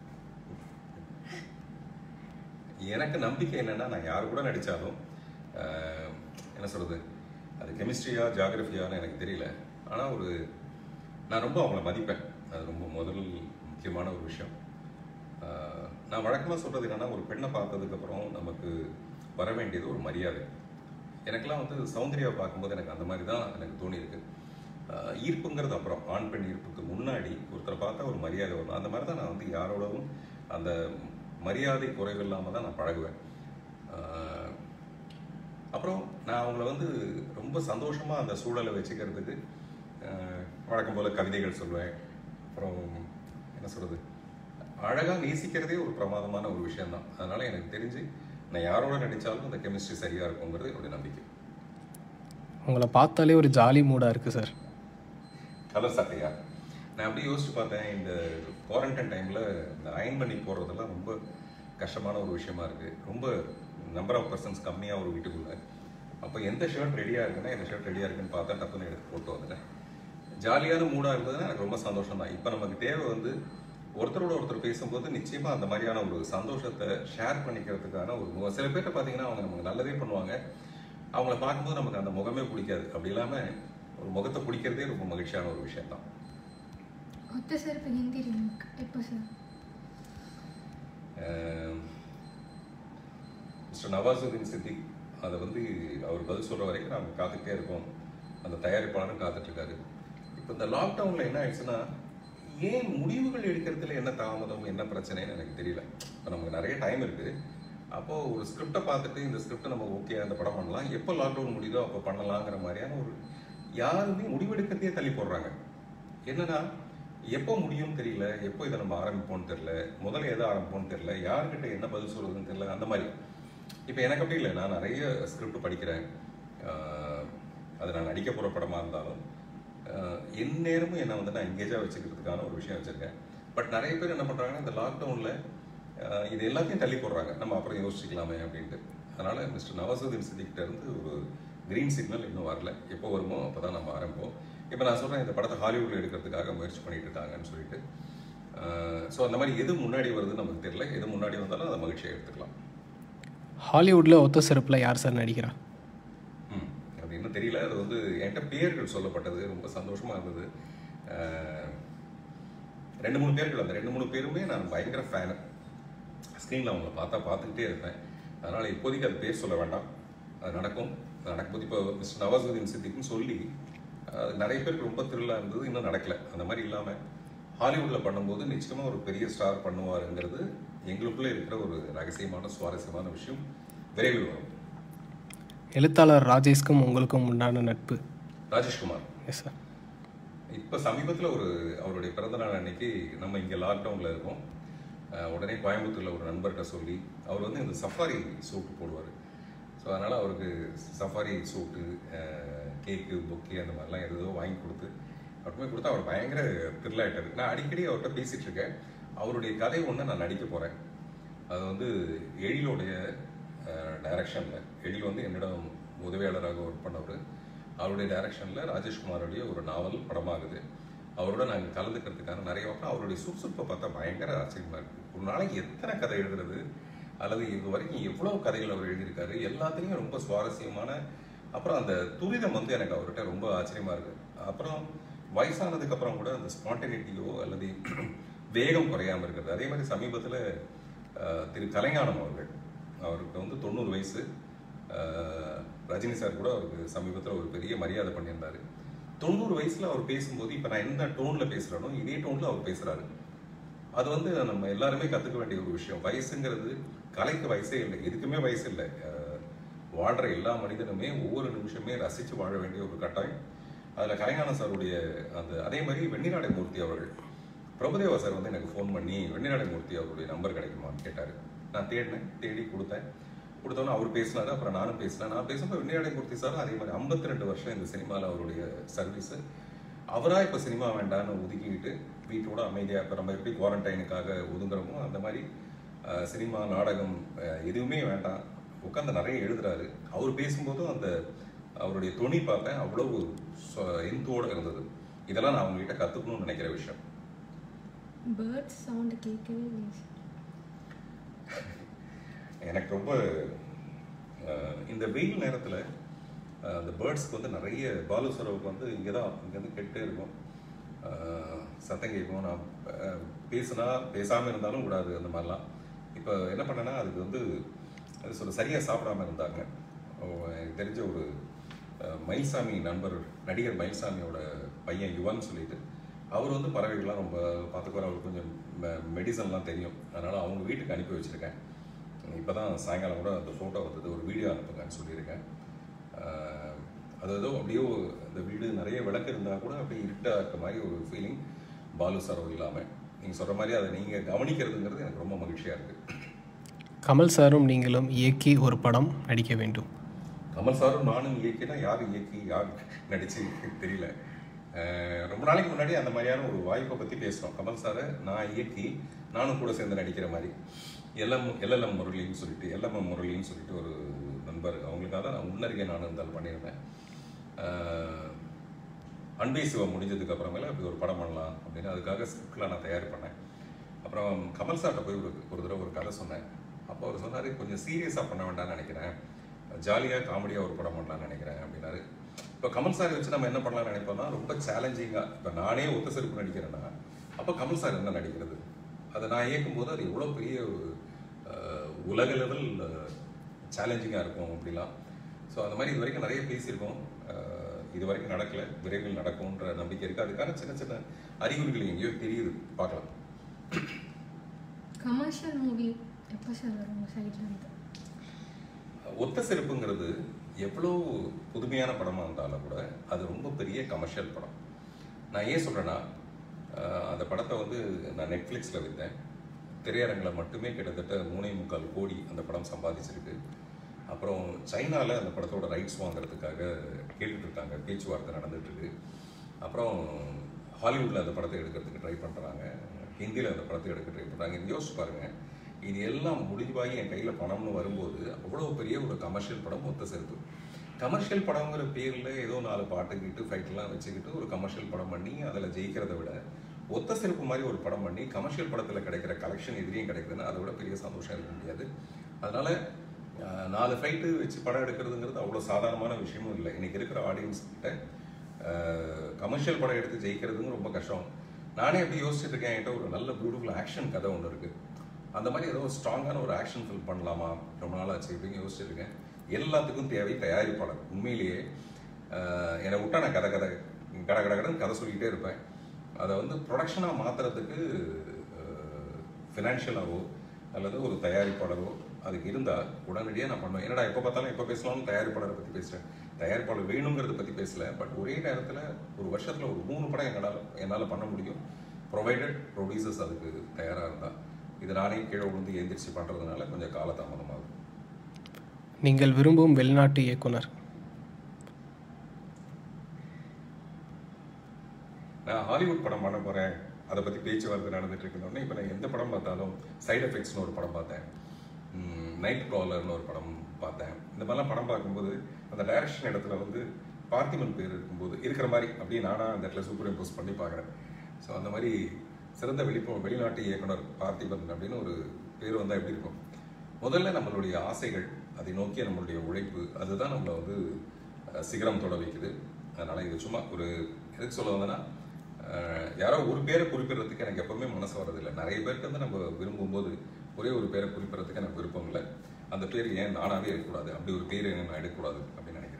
எனக்கு நம்பிக்கை என்னன்னா நான் யார் கூட நடித்தாலும் என்ன சொல்கிறது அது கெமிஸ்ட்ரியா ஜாகிரஃபியான்னு எனக்கு தெரியல ஆனால் ஒரு நான் ரொம்ப அவங்கள மதிப்பேன் அது ரொம்ப முதல் முக்கியமான ஒரு விஷயம் ஆஹ், நான் வழக்கமாக சொல்கிறது என்னன்னா ஒரு பெண்ணை பார்த்ததுக்கப்புறம் நமக்கு வர வேண்டியது ஒரு மரியாதை எனக்கெல்லாம் வந்து சௌந்தர்யாவை பார்க்கும்போது எனக்கு அந்த மாதிரி தான் எனக்கு தோணியிருக்கு ஆஹ், ஈர்ப்புங்கிறது அப்புறம் ஆண் பெண் ஈர்ப்புக்கு முன்னாடி ஒருத்தரை பார்த்தா ஒரு மரியாதை வரும் அந்த மாதிரி தான் நான் வந்து யாரோடவும் அந்த மரியாதை குறைவு இல்லாமல் தான் நான் பழகுவேன் ஆஹ், அப்புறம் நான் அவங்கள வந்து ரொம்ப சந்தோஷமாக அந்த சூழலை வச்சுக்கிறதுக்கு ஆஹ், வழக்கம் போல் கவிதைகள் சொல்லுவேன் அப்புறம் என்ன சொல்கிறது அழகாக நேசிக்கிறதே ஒரு பிரமாதமான ஒரு விஷயம்தான் அதனால் எனக்கு தெரிஞ்சு நான் யாரோட நடித்தாலும் அந்த கெமிஸ்ட்ரி சரியாக இருக்குங்கிறது என்னுடைய நம்பிக்கை உங்களை பார்த்தாலே ஒரு ஜாலி மூடாக இருக்குது சார் கலர் சட்டையா நான் அப்படியே யோசிச்சு பார்த்தேன் இந்த குவாரண்டைன் டைமில் இந்த அயன் பண்ணி போடுறதெல்லாம் ரொம்ப கஷ்டமான ஒரு விஷயமா இருக்கு ரொம்ப நம்பர் ஆஃப் பர்சன்ஸ் கம்மியாக ஒரு வீட்டுக்குள்ள அப்போ எந்த ஷர்ட் ரெடியாக இருக்குன்னா எந்த ஷர்ட் ரெடியாக இருக்குன்னு பார்த்தா டப்புன்னு எடுத்து போட்டு வந்துட்டேன் ஜாலியான மூடாக இருந்ததுன்னா எனக்கு ரொம்ப சந்தோஷம் தான் இப்போ நமக்கு தேவை வந்து ஒருத்தரோட ஒருத்தர் பேசும்போது நிச்சயமா அந்த மாதிரியான ஒரு சந்தோஷத்தை ஷேர் பண்ணிக்கிறதுக்கான ஒரு முகம் சில பேர்ட்ட பார்த்தீங்கன்னா அவங்க நமக்கு நல்லதே பண்ணுவாங்க அவங்கள பார்க்கும்போது நமக்கு அந்த முகமே பிடிக்காது அப்படி இல்லாமல் ஒரு முகத்தை பிடிக்கிறதே ரொம்ப மகிழ்ச்சியான ஒரு விஷயம் தான் ஒத்த செருப்பு ஹிந்தி ரீமேக் எப்போ சார் மிஸ்டர் நவாசுதீன் சித்திக் அதை வந்து அவர் பதில் சொல்கிற வரைக்கும் நாங்கள் காத்துக்கிட்டே இருக்கோம் அந்த தயாரிப்பாளரும் காத்துட்டு இருக்காரு இப்போ இந்த லாக்டவுனில் என்ன ஆயிடுச்சுன்னா ஏன் முடிவுகள் எடுக்கிறதுல என்ன தாமதம் என்ன பிரச்சனைன்னு எனக்கு தெரியல இப்போ நமக்கு நிறைய டைம் இருக்குது அப்போது ஒரு ஸ்கிரிப்டை பார்த்துட்டு இந்த ஸ்கிரிப்டை நம்ம ஓகே அந்த படம் பண்ணலாம் எப்போ லாக்டவுன் முடியுதோ அப்போ பண்ணலாங்கிற மாதிரியான ஒரு யாருமே முடிவெடுக்கிறதையே தள்ளி போடுறாங்க என்னன்னா எப்போ முடியும்னு தெரியல எப்போ இதை நம்ம ஆரம்பிப்போம்னு தெரியல முதல்ல எதை ஆரம்பிப்போம்னு தெரியல யார்கிட்ட என்ன பதில் சொல்றதுன்னு தெரியல அந்த மாதிரி இப்போ எனக்கு அப்படி இல்லை நான் நிறைய ஸ்கிரிப்ட் படிக்கிறேன் ஆஹ் அது நான் நடிக்க போகிற படமாக இருந்தாலும் ஆஹ் என் நேரமும் என்னை வந்து நான் எங்கேஜாக வச்சுக்கிறதுக்கான ஒரு விஷயம் வச்சுருக்கேன் பட் நிறைய பேர் என்ன பண்ணுறாங்கன்னா இந்த லாக்டவுனில் இது எல்லாத்தையும் தள்ளி போடுறாங்க நம்ம அப்புறம் யோசிக்கலாமே அப்படின்ட்டு அதனால் மிஸ்டர் நவாசுதீன் சித்திக்கிட்ட இருந்து ஒரு கிரீன் சிக்னல் இன்னும் வரல எப்போ வருமோ அப்போ தான் நம்ம ஆரம்பிப்போம் இப்போ நான் சொல்கிறேன் இந்த படத்தை ஹாலிவுட்டில் எடுக்கிறதுக்காக முயற்சி பண்ணிட்டு இருக்காங்கன்னு சொல்லிட்டு ஸோ அந்த மாதிரி எது முன்னாடி வருதுன்னு நமக்கு தெரியல எது முன்னாடி வந்தாலும் அதை மகிழ்ச்சியாக எடுத்துக்கலாம் ஹாலிவுட்டில் ஒத்த செருப்பில் யார் சார் நடிக்கிறா ம் அது இன்னும் தெரியல அது வந்து என்கிட்ட பேர்கள் சொல்லப்பட்டது ரொம்ப சந்தோஷமா இருந்தது அஹ், ரெண்டு மூணு பேர்கள் அந்த ரெண்டு மூணு பேருமே நான் பயங்கர ஃபேனு ஸ்க்ரீனில் அவங்கள பார்த்தா பார்த்துக்கிட்டே இருப்பேன் அதனால் இப்போதைக்கு அது பேர் சொல்ல வேண்டாம் அது நடக்கும் அது நடக்கும்போது இப்போ மிஸ்டர் நவாசுதீன் சித்திக்குன்னு சொல்லி அது நிறைய பேருக்கு ரொம்ப த்ரில்லாக இருந்தது இன்னும் நடக்கல அந்த மாதிரி இல்லாமல் ஹாலிவுட்டில் பண்ணும்போது நிச்சயமாக ஒரு பெரிய ஸ்டார் பண்ணுவாருங்கிறது எங்களுக்குள்ளே இருக்கிற ஒரு ரகசியமான சுவாரஸ்யமான விஷயம் விரைவில் வரும் எழுத்தாளர் ராஜேஷ்க்கும் உங்களுக்கும் உண்டான நட்பு ராஜேஷ்குமார் எஸ் சார் இப்போ சமீபத்தில் ஒரு அவருடைய பிறந்தநாள் அன்னைக்கு நம்ம இங்கே லாக்டவுனில் இருக்கோம் அஹ் உடனே கோயம்புத்தூரில் ஒரு நண்பர்கிட்ட சொல்லி அவர் வந்து இந்த சஃபாரி சூட்டு போடுவார் ஸோ அதனால் அவருக்கு சஃபாரி சூட்டு கேக்கு பொக்கே அந்த மாதிரிலாம் ஏதோ வாங்கி கொடுத்து அவருக்குமே கொடுத்து அவர் பயங்கர த்ரில் ஆகிட்டாரு நான் அடிக்கடி அவர்கிட்ட பேசிகிட்டு இருக்கேன் அவருடைய கதை ஒன்று நான் நடிக்க போகிறேன் அது வந்து எழிலோடைய டைரக்ஷனில் எழில் வந்து என்னிடம் உதவியாளராக ஒர்க் பண்ணவர் அவருடைய டைரக்ஷனில் ராஜேஷ்குமாரோடைய ஒரு நாவல் படமாகுது அவரோட நாங்கள் கலந்துக்கிறதுக்கான நிறைய அப்புறம் அவருடைய சுறுசுறுப்பை பார்த்தா பயங்கர ஆச்சரியமா இருக்கு ஒரு நாளைக்கு எத்தனை கதை எழுதுறது அல்லது இது வரைக்கும் எவ்வளோ கதைகள் அவர் எழுதியிருக்காரு எல்லாத்துலேயும் ரொம்ப சுவாரஸ்யமான அப்புறம் அந்த துரிதம் வந்து எனக்கு அவர்கிட்ட ரொம்ப ஆச்சரியமா இருக்கு அப்புறம் வயசானதுக்கு அப்புறம் கூட அந்த ஸ்பான்டனிட்டியோ அல்லது வேகம் குறையாம இருக்கிறது அதே மாதிரி சமீபத்தில் திரு கலைஞானம் அவர்கள் அவருக்கு வந்து தொண்ணூறு வயசு அஹ், ரஜினி சார் கூட அவருக்கு சமீபத்தில் ஒரு பெரிய மரியாதை பண்ணியிருந்தாரு தொண்ணூறு வயசுல அவர் பேசும்போது இப்போ நான் எந்த டோன்ல பேசுறேனோ இதே டோன்ல அவர் பேசுறாரு அது வந்து நம்ம எல்லாருமே கத்துக்க வேண்டிய ஒரு விஷயம் வயசுங்கிறது கலைக்கு வயசே இல்லை எதுக்குமே வயசு இல்லை அஹ், வாழ்ற எல்லா மனிதனுமே ஒவ்வொரு நிமிஷமே ரசிச்சு வாழ வேண்டிய ஒரு கட்டாயம் அதுல கலைஞான சாருடைய அந்த அதே மாதிரி வெண்ணிநாடை மூர்த்தி அவர்கள் பிரபுதேவா சார் வந்து எனக்கு ஃபோன் பண்ணி வெண்ணிநாடை மூர்த்தி அவருடைய நம்பர் கிடைக்குமான்னு கேட்டாரு நான் தேடினேன் தேடி கொடுத்தேன் கொடுத்தோன்னே அவர் பேசினாரு அப்புறம் நானும் பேசினேன் நான் பேசும்போது வெண்ணிநாடை மூர்த்தி சாரும் அதே மாதிரி 52 ரெண்டு வருஷம் இந்த சினிமாவில் அவருடைய சர்வீஸ் அவரா இப்போ சினிமா வேண்டான்னு ஒதுக்கிக்கிட்டு வீட்டோட அமைதியாக இப்போ நம்ம எப்படி குவாரண்டைனுக்காக ஒதுங்குறோமோ அந்த மாதிரி அஹ், சினிமா நாடகம் அஹ், எதுவுமே வேண்டாம் உட்காந்து நிறைய எழுதுறாரு அவர் பேசும்போதும் அந்த அவருடைய துணி பார்த்தேன் அவ்வளவு எந்தோடு இருந்தது இதெல்லாம் நான் அவங்ககிட்ட கற்றுக்கணும்னு நினைக்கிற விஷயம் பேர்ட்ஸ் சவுண்டு கேட்கவே இல்லை சார் எனக்கு ரொம்ப அஹ், இந்த வெயில் நேரத்தில் அந்த பேர்ட்ஸ்க்கு வந்து நிறைய பாலு சரவுக்கு வந்து இங்கே தான் இங்கேருந்து கெட்டே இருக்கும் அஹ், சத்தம் கேட்கும் நான் அஹ், பேசுனா பேசாமல் இருந்தாலும் கூடாது அந்த மாதிரிலாம் இப்போ என்ன பண்ணேன்னா அதுக்கு வந்து அது சொல்ல சரியாக சாப்பிடாம இருந்தாங்க ஓ, எனக்கு தெரிஞ்ச ஒரு அஹ், மயில்சாமி நண்பர் நடிகர் மயில்சாமியோட பையன் யுவன் சொல்லிட்டு அவர் வந்து பறவைகள்லாம் ரொம்ப பார்த்துக்குவார் அவருக்கு கொஞ்சம் மெடிசன்லாம் தெரியும் அதனால் அவங்க வீட்டுக்கு அனுப்பி வச்சுருக்கேன் இப்போ தான் சாயங்காலம் கூட அந்த ஃபோட்டோ வந்தது ஒரு வீடியோ அனுப்புங்கன்னு சொல்லியிருக்கேன் ஆஹ் அது ஏதோ அப்படியே அந்த வீடு நிறைய விளக்கு இருந்தால் கூட அப்படியே இருட்டாக இருக்க மாதிரி ஒரு ஃபீலிங் பாலு சரவு இல்லாமல் நீங்கள் சொல்கிற மாதிரி அதை நீங்கள் கவனிக்கிறதுங்கிறது எனக்கு ரொம்ப மகிழ்ச்சியாக இருக்குது கமல் சாரும் நீங்களும் இயக்கி ஒரு படம் நடிக்க வேண்டும் கமல் சாரும் நானும் இயக்கினா யார் இயக்கி யார் நடிச்சு தெரியல அஹ் ரொம்ப நாளைக்கு முன்னாடி அந்த மாதிரியான ஒரு வாய்ப்பை பற்றி பேசுகிறோம் கமல் சாரை நான் இயக்கி நானும் கூட சேர்ந்து நடிக்கிற மாதிரி எல்எம் எல்எல்எம் முரளின்னு சொல்லிட்டு எல்எம்எம் முரளின்னு சொல்லிட்டு ஒரு நண்பர் அவங்களுக்காக தான் நான் முன்னறிக்கை நான் இருந்தாலும் பண்ணியிருந்தேன் அஹ் அன்பே சிவம் முடிஞ்சதுக்கு அப்புறமேல அப்படி ஒரு படம் பண்ணலாம் அப்படின்னு அதுக்காக ஸ்கிரிப்ட்லாம் நான் தயார் பண்ணேன் அப்புறம் கமல் சார்கிட்ட போய் ஒரு ஒரு தடவை ஒரு கதை சொன்னேன் அப்போ அவர் சொன்னார் கொஞ்சம் சீரியஸாக பண்ண வேண்டாம்னு நினைக்கிறேன் ஜாலியாக காமெடியாக ஒரு படம் பண்ணலாம்னு நினைக்கிறேன் அப்படின்னாரு இப்போ கமல் சாரை வச்சு நம்ம என்ன பண்ணலாம்னு நினைப்போம்னா ரொம்ப சேலஞ்சிங்காக இப்போ நானே ஒத்த செருப்பு நடிக்கிறேன்னா அப்போ கமல் சார் என்ன நடிக்கிறது அதை நான் இயக்கும்போது அது எவ்வளோ பெரிய ஒரு அஹ், உலக லெவல் சேலஞ்சிங்காக இருக்கும் அப்படிலாம் ஸோ அந்த மாதிரி இது வரைக்கும் நிறைய பேசியிருக்கோம் அஹ், இது வரைக்கும் நடக்கல விரைவில் நடக்கும்ன்ற நம்பிக்கை இருக்குது அதுக்கான சின்ன சின்ன அறிகுறிகள் எங்கேயோ தெரியுது பார்க்கலாம் கமர்ஷியல் மூவி எப்போ சார் வரும் உங்கள் சைடில் இருந்து ஒத்த செருப்புங்கிறது எவ்வளோ புதுமையான படமாக இருந்தாலும் கூட அது ரொம்ப பெரிய கமர்ஷியல் படம் நான் ஏன் சொல்கிறேன்னா அந்த படத்தை வந்து நான் நெட்ஃப்ளிக்ஸில் விற்றேன் திரையரங்கில் மட்டுமே கிட்டத்தட்ட மூணே முக்கால் கோடி அந்த படம் சம்பாதிச்சிருக்கு அப்புறம் சைனாவில் அந்த படத்தோட ரைட்ஸ் வாங்குறதுக்காக கேட்டுட்டு இருக்காங்க பேச்சுவார்த்தை நடந்துட்டு இருக்கு அப்புறம் ஹாலிவுட்டில் அந்த படத்தை எடுக்கிறதுக்கு ட்ரை பண்ணுறாங்க ஹிந்தியில் அந்த படத்தை எடுக்க ட்ரை பண்ணுறாங்க இது யோசிச்சு பாருங்க இது எல்லாம் முடிவாகி என் கையில் பணம்னு வரும்போது அவ்வளோ பெரிய ஒரு கமர்ஷியல் படம் ஒத்த செருப்பு கமர்ஷியல் படங்கிற பேரில் ஏதோ நாலு பாட்டு கிட்டு ஃபைட்லாம் வச்சுக்கிட்டு ஒரு கமர்ஷியல் படம் பண்ணி அதில் ஜெயிக்கிறத விட ஒத்த செருப்பு மாதிரி ஒரு படம் பண்ணி கமர்ஷியல் படத்தில் கிடைக்கிற கலெக்ஷன் எதிரியும் கிடைக்குதுன்னா அதை விட பெரிய சந்தோஷம் இருக்க முடியாது அதனால அஹ், நாலு ஃபைட்டு வச்சு படம் எடுக்கிறதுங்கிறது அவ்வளோ சாதாரணமான விஷயமும் இல்லை இன்னைக்கு இருக்கிற ஆடியன்ஸ் கிட்ட கமர்ஷியல் படம் எடுத்து ஜெயிக்கிறதுங்க ரொம்ப கஷ்டம் நானே எப்படி யோசிச்சுட்டு இருக்கேன் என்கிட்ட ஒரு நல்ல பியூட்டிஃபுல் ஆக்ஷன் கதை ஒன்று இருக்கு அந்த மாதிரி ஏதோ ஸ்ட்ராங்கான ஒரு ஆக்ஷன் ஃபில்ம் பண்ணலாமா ரொம்ப நாள் ஆச்சு அப்படின்னு யோசிச்சுட்டு இருக்கேன் எல்லாத்துக்கும் தேவை தயாரிப்பாளர் உண்மையிலேயே அஹ், என்னை விட்டா நான் கதை கதை கட கட கடன்னு கதை சொல்லிக்கிட்டே இருப்பேன் அதை வந்து ப்ரொடக்ஷனாக மாற்றுறதுக்கு ஃபினான்ஷியலாகவோ அல்லது ஒரு தயாரிப்பாளரோ அதுக்கு இருந்தால் உடனடியாக நான் பண்ணுவேன் என்னடா எப்போ பார்த்தாலும் எப்போ பேசலாம்னு தயாரிப்பாளரை பற்றி பேசுகிறேன் தயாரிப்பாளர் வேணுங்கிறத பற்றி பேசல பட் ஒரே நேரத்தில் ஒரு வருஷத்தில் ஒரு மூணு படம் என்னால் என்னால் பண்ண முடியும் ப்ரொவைடட் ப்ரொடியூசர்ஸ் அதுக்கு தயாராக இருந்தால் இது நானே கீழே விழுந்து எந்திரிச்சு பண்ணுறதுனால கொஞ்சம் காலதாமதமாகும் நீங்கள் விரும்பும் வெளிநாட்டு இயக்குனர் நான் ஹாலிவுட் படம் பண்ண போகிறேன் அதை பற்றி பேச்சுவார்த்தை நடந்துட்டு இருக்கணும்னு இப்போ நான் எந்த படம் பார்த்தாலும் சைடு எஃபெக்ட்ஸ்னு ஒரு படம் பார்த்தேன் நைட் க்ராலர்னு ஒரு படம் பார்த்தேன் இந்த மாதிரிலாம் படம் பார்க்கும்போது அந்த டைரக்ஷன் இடத்துல வந்து பார்த்திபன் பேர் இருக்கும்போது இருக்கிற மாதிரி அப்படியே நானாக அந்த இடத்துல சூப்பர் இம்போஸ் பண்ணி பார்க்குறேன் ஸோ அந்த மாதிரி சிறந்த வெளிப்போ வெளிநாட்டு இயக்குனர் பார்த்திபன் அப்படின்னு ஒரு பேர் வந்தால் எப்படி இருக்கும் முதல்ல நம்மளுடைய ஆசைகள் அதை நோக்கிய நம்மளுடைய உழைப்பு அதுதான் நம்மளை வந்து அஹ், சிகரம் தொட வைக்குது அதனால் இது சும்மா ஒரு எதுக்கு சொல்ல வந்தேன்னா அஹ், யாரோ ஒரு பேரை குறிப்பிடுறதுக்கு எனக்கு எப்பவுமே மனசு வர்றதில்லை நிறைய பேருக்கு வந்து நம்ம விரும்பும்போது ஒரே ஒரு பேரை குறிப்பிடுறதுக்கு எனக்கு விருப்பம் இல்லை அந்த பேர் ஏன் நானாவே இருக்கக்கூடாது அப்படி ஒரு பேர் நான் எடுக்கக்கூடாது அப்படின்னு நினைக்கிறேன்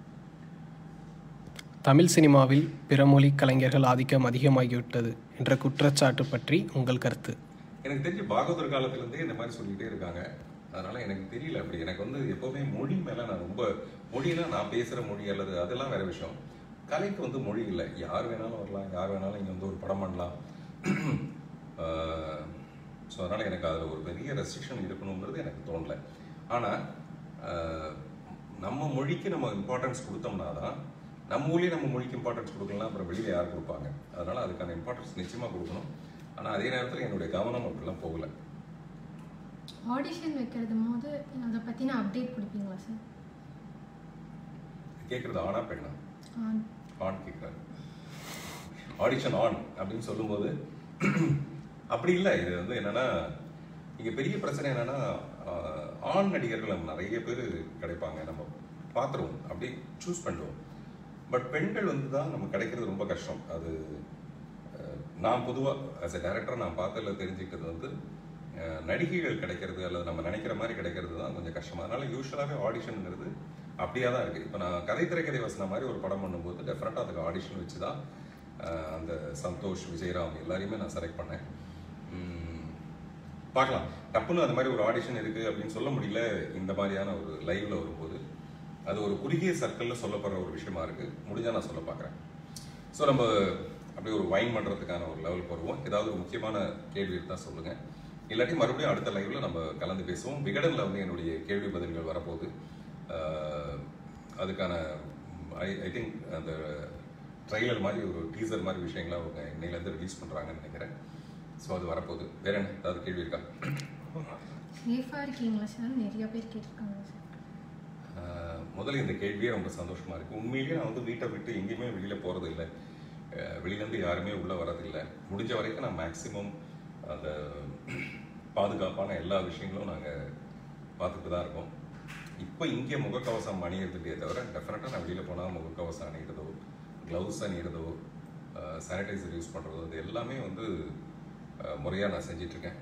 தமிழ் சினிமாவில் பிற மொழி கலைஞர்கள் ஆதிக்கம் அதிகமாகிவிட்டது என்ற குற்றச்சாட்டு பற்றி உங்கள் கருத்து எனக்கு தெரிஞ்சு பாகவதர் காலத்துலேருந்தே இந்த மாதிரி சொல்லிக்கிட்டே இருக்காங்க அதனால எனக்கு தெரியல அப்படி எனக்கு வந்து எப்பவுமே மொழி மேலே நான் ரொம்ப மொழினா நான் பேசுகிற மொழி அல்லது அதெல்லாம் வேற விஷயம் கலைக்கு வந்து மொழி இல்லை யார் வேணாலும் வரலாம் யார் வேணாலும் இங்கே வந்து ஒரு படம் பண்ணலாம் ஸோ அதனால் எனக்கு அதில் ஒரு பெரிய ரெஸ்ட்ரிக்ஷன் இருக்கணுங்கிறது எனக்கு தோணல ஆனால் நம்ம மொழிக்கு நம்ம இம்பார்ட்டன்ஸ் கொடுத்தோம்னா தான் நம்ம ஊர்லேயே நம்ம மொழிக்கு இம்பார்ட்டன்ஸ் கொடுக்கலாம் அப்புறம் வெளியில் யார் கொடுப்பாங்க அதனால் அதுக்கான இம்பார்ட்டன்ஸ் நிச்சயமாக கொடுக்கணும் ஆனால் அதே நேரத்தில் என்னுடைய கவனம் அப்படிலாம் போகல ஆடிஷன் வைக்கிறது போது அதை பற்றின அப்டேட் கொடுப்பீங்களா சார் கேட்குறது ஆனா பெண்ணா ஆண் ஆன் கேட்குறாரு ஆடிஷன் ஆன் அப்படின்னு சொல்லும்போது அப்படி இல்லை இது வந்து என்னன்னா இங்க பெரிய பிரச்சனை என்னன்னா ஆஹ், ஆண் நடிகர்கள் நம்ம நிறைய பேர் கிடைப்பாங்க நம்ம பார்த்துருவோம் அப்படி சூஸ் பண்ணுவோம் பட் பெண்கள் வந்து தான் நம்ம கிடைக்கிறது ரொம்ப கஷ்டம் அது அஹ், நான் பொதுவாக ஆஸ் எ டேரக்டர் நான் பார்த்ததில் தெரிஞ்சுக்கிட்டது வந்து அஹ், நடிகைகள் கிடைக்கிறது அல்லது நம்ம நினைக்கிற மாதிரி கிடைக்கிறது தான் கொஞ்சம் கஷ்டம் அதனால யூஸ்வலாகவே ஆடிஷனுங்கிறது அப்படியே தான் இருக்குது இப்போ நான் கதை திரைக்கதை வசன மாதிரி ஒரு படம் பண்ணும்போது டெஃபினட்டாக அதுக்கு ஆடிஷன் வச்சு தான் அஹ், அந்த சந்தோஷ் விஜயராம் எல்லாரையுமே நான் செலக்ட் பண்ணேன் உம், பார்க்கலாம் டப்புன்னு அந்த மாதிரி ஒரு ஆடிஷன் இருக்குது அப்படின்னு சொல்ல முடியல இந்த மாதிரியான ஒரு லைவ்ல வரும்போது அது ஒரு குறுகிய சர்க்கிளில் சொல்லப்படுற ஒரு விஷயமா இருக்கு முடிஞ்சா நான் சொல்ல பார்க்குறேன் ஸோ நம்ம அப்படியே ஒரு வைன் பண்ணுறதுக்கான ஒரு லெவலுக்கு வருவோம் ஏதாவது ஒரு முக்கியமான கேள்வி இருந்தால் சொல்லுங்க இல்லாட்டி மறுபடியும் அடுத்த லைவ்ல நம்ம கலந்து பேசுவோம் விகடனில் வந்து என்னுடைய கேள்வி பதில்கள் வரப்போகுது ஆஹ், அதுக்கான ஐ ஐ திங்க் அந்த ட்ரைலர் மாதிரி ஒரு டீசர் மாதிரி விஷயங்களை அவங்க இன்னையிலேருந்து ரிலீஸ் பண்ணுறாங்கன்னு நினைக்கிறேன் ஸோ அது வரப்போகுது வேற என்ன ஏதாவது கேள்வி இருக்கா சேஃபாக இருக்கீங்களா சார் நிறைய பேர் கேட்டிருக்காங்க சார் ஆஹ் முதல்ல இந்த கேள்வியே ரொம்ப சந்தோஷமா இருக்கு உண்மையிலேயே நான் வந்து வீட்டை விட்டு எங்கேயுமே வெளியில போறது இல்லை அஹ் வெளியிலேருந்து யாருமே உள்ள வர்றதில்லை முடிஞ்ச வரைக்கும் நான் மேக்சிமம் அந்த பாதுகாப்பான எல்லா விஷயங்களும் நாங்கள் பார்த்துட்டு தான் இருக்கோம் இப்போ இங்கே முகக்கவசம் அணியிறதுக்கே தவிர டெஃபினட்டாக நான் வெளியில் போனால் முகக்கவசம் அணியிறதோ க்ளவுஸ் அணியிறதோ சானிடைசர் யூஸ் பண்ணுறதோ இது எல்லாமே வந்து முறையாக நான் செஞ்சிட்ருக்கேன்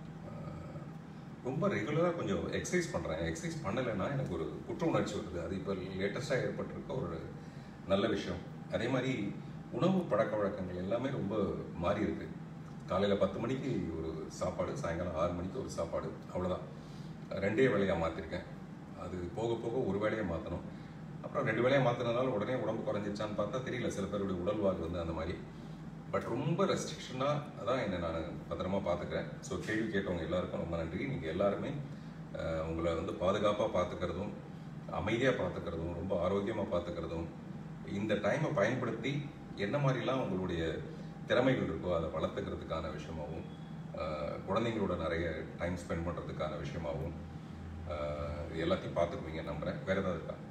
ரொம்ப ரெகுலராக கொஞ்சம் எக்ஸசைஸ் பண்ணுறேன் எக்ஸசைஸ் பண்ணலைன்னா எனக்கு ஒரு குற்ற உணர்ச்சி வருது அது இப்போ லேட்டஸ்ட்டாக ஏற்பட்டிருக்க ஒரு நல்ல விஷயம் அதே மாதிரி உணவு பழக்க வழக்கங்கள் எல்லாமே ரொம்ப மாறி இருக்கு காலையில் பத்து மணிக்கு ஒரு சாப்பாடு சாயங்காலம் ஆறு மணிக்கு ஒரு சாப்பாடு அவ்வளோதான் ரெண்டே வேலையாக மாற்றிருக்கேன் அது போக போக ஒரு வேலையை மாற்றணும் அப்புறம் ரெண்டு வேலையை மாற்றினதால உடனே உடம்பு குறைஞ்சிருச்சான்னு பார்த்தா தெரியல சில பேருடைய உடல்வாகு வந்து அந்த மாதிரி பட் ரொம்ப ரெஸ்ட்ரிக்ஷனாக அதான் என்னை நான் பத்திரமா பார்த்துக்கிறேன் ஸோ கேள்வி கேட்டவங்க எல்லாருக்கும் ரொம்ப நன்றி நீங்கள் எல்லாருமே அஹ், உங்களை வந்து பாதுகாப்பாக பார்த்துக்கிறதும் அமைதியாக பார்த்துக்கிறதும் ரொம்ப ஆரோக்கியமாக பார்த்துக்கிறதும் இந்த டைமை பயன்படுத்தி என்ன மாதிரிலாம் உங்களுடைய திறமைகள் இருக்கோ அதை வளர்த்துக்கிறதுக்கான விஷயமாகவும் அஹ், குழந்தைங்களோட நிறைய டைம் ஸ்பெண்ட் பண்ணுறதுக்கான விஷயமாகவும் அஹ், இது எல்லாத்தையும் பார்த்துக்குவீங்க நம்புகிறேன் வேறு ஏதாவது இருக்கா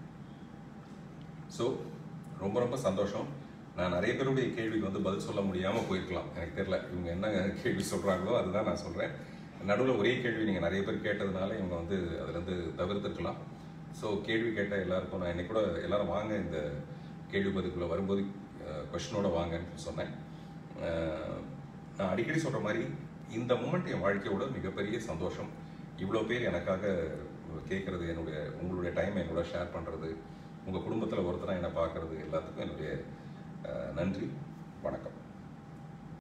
ஸோ ரொம்ப ரொம்ப சந்தோஷம் நான் நிறைய பேருடைய கேள்விக்கு வந்து பதில் சொல்ல முடியாமல் போயிருக்கலாம் எனக்கு தெரியல இவங்க என்ன கேள்வி சொல்கிறாங்களோ அதுதான் நான் சொல்கிறேன் நடுவில் ஒரே கேள்வி நீங்கள் நிறைய பேர் கேட்டதுனால இவங்க வந்து அதுலேருந்து தவிர்த்துருக்கலாம் ஸோ கேள்வி கேட்ட எல்லாருக்கும் நான் இன்னைக்கு கூட எல்லாரும் வாங்க இந்த கேள்வி பதிவுக்குள்ளே வரும்போது கொஷினோட வாங்கன்னு சொன்னேன் அஹ், நான் அடிக்கடி சொல்கிற மாதிரி இந்த மூமெண்ட் என் வாழ்க்கையோட மிகப்பெரிய சந்தோஷம் இவ்வளோ பேர் எனக்காக கேட்குறது என்னுடைய உங்களுடைய டைம் என்னோட ஷேர் பண்ணுறது உங்கள் குடும்பத்தில் ஒருத்தராக என்னை பார்க்குறது எல்லாத்துக்கும் என்னுடைய அஹ், நன்றி வணக்கம்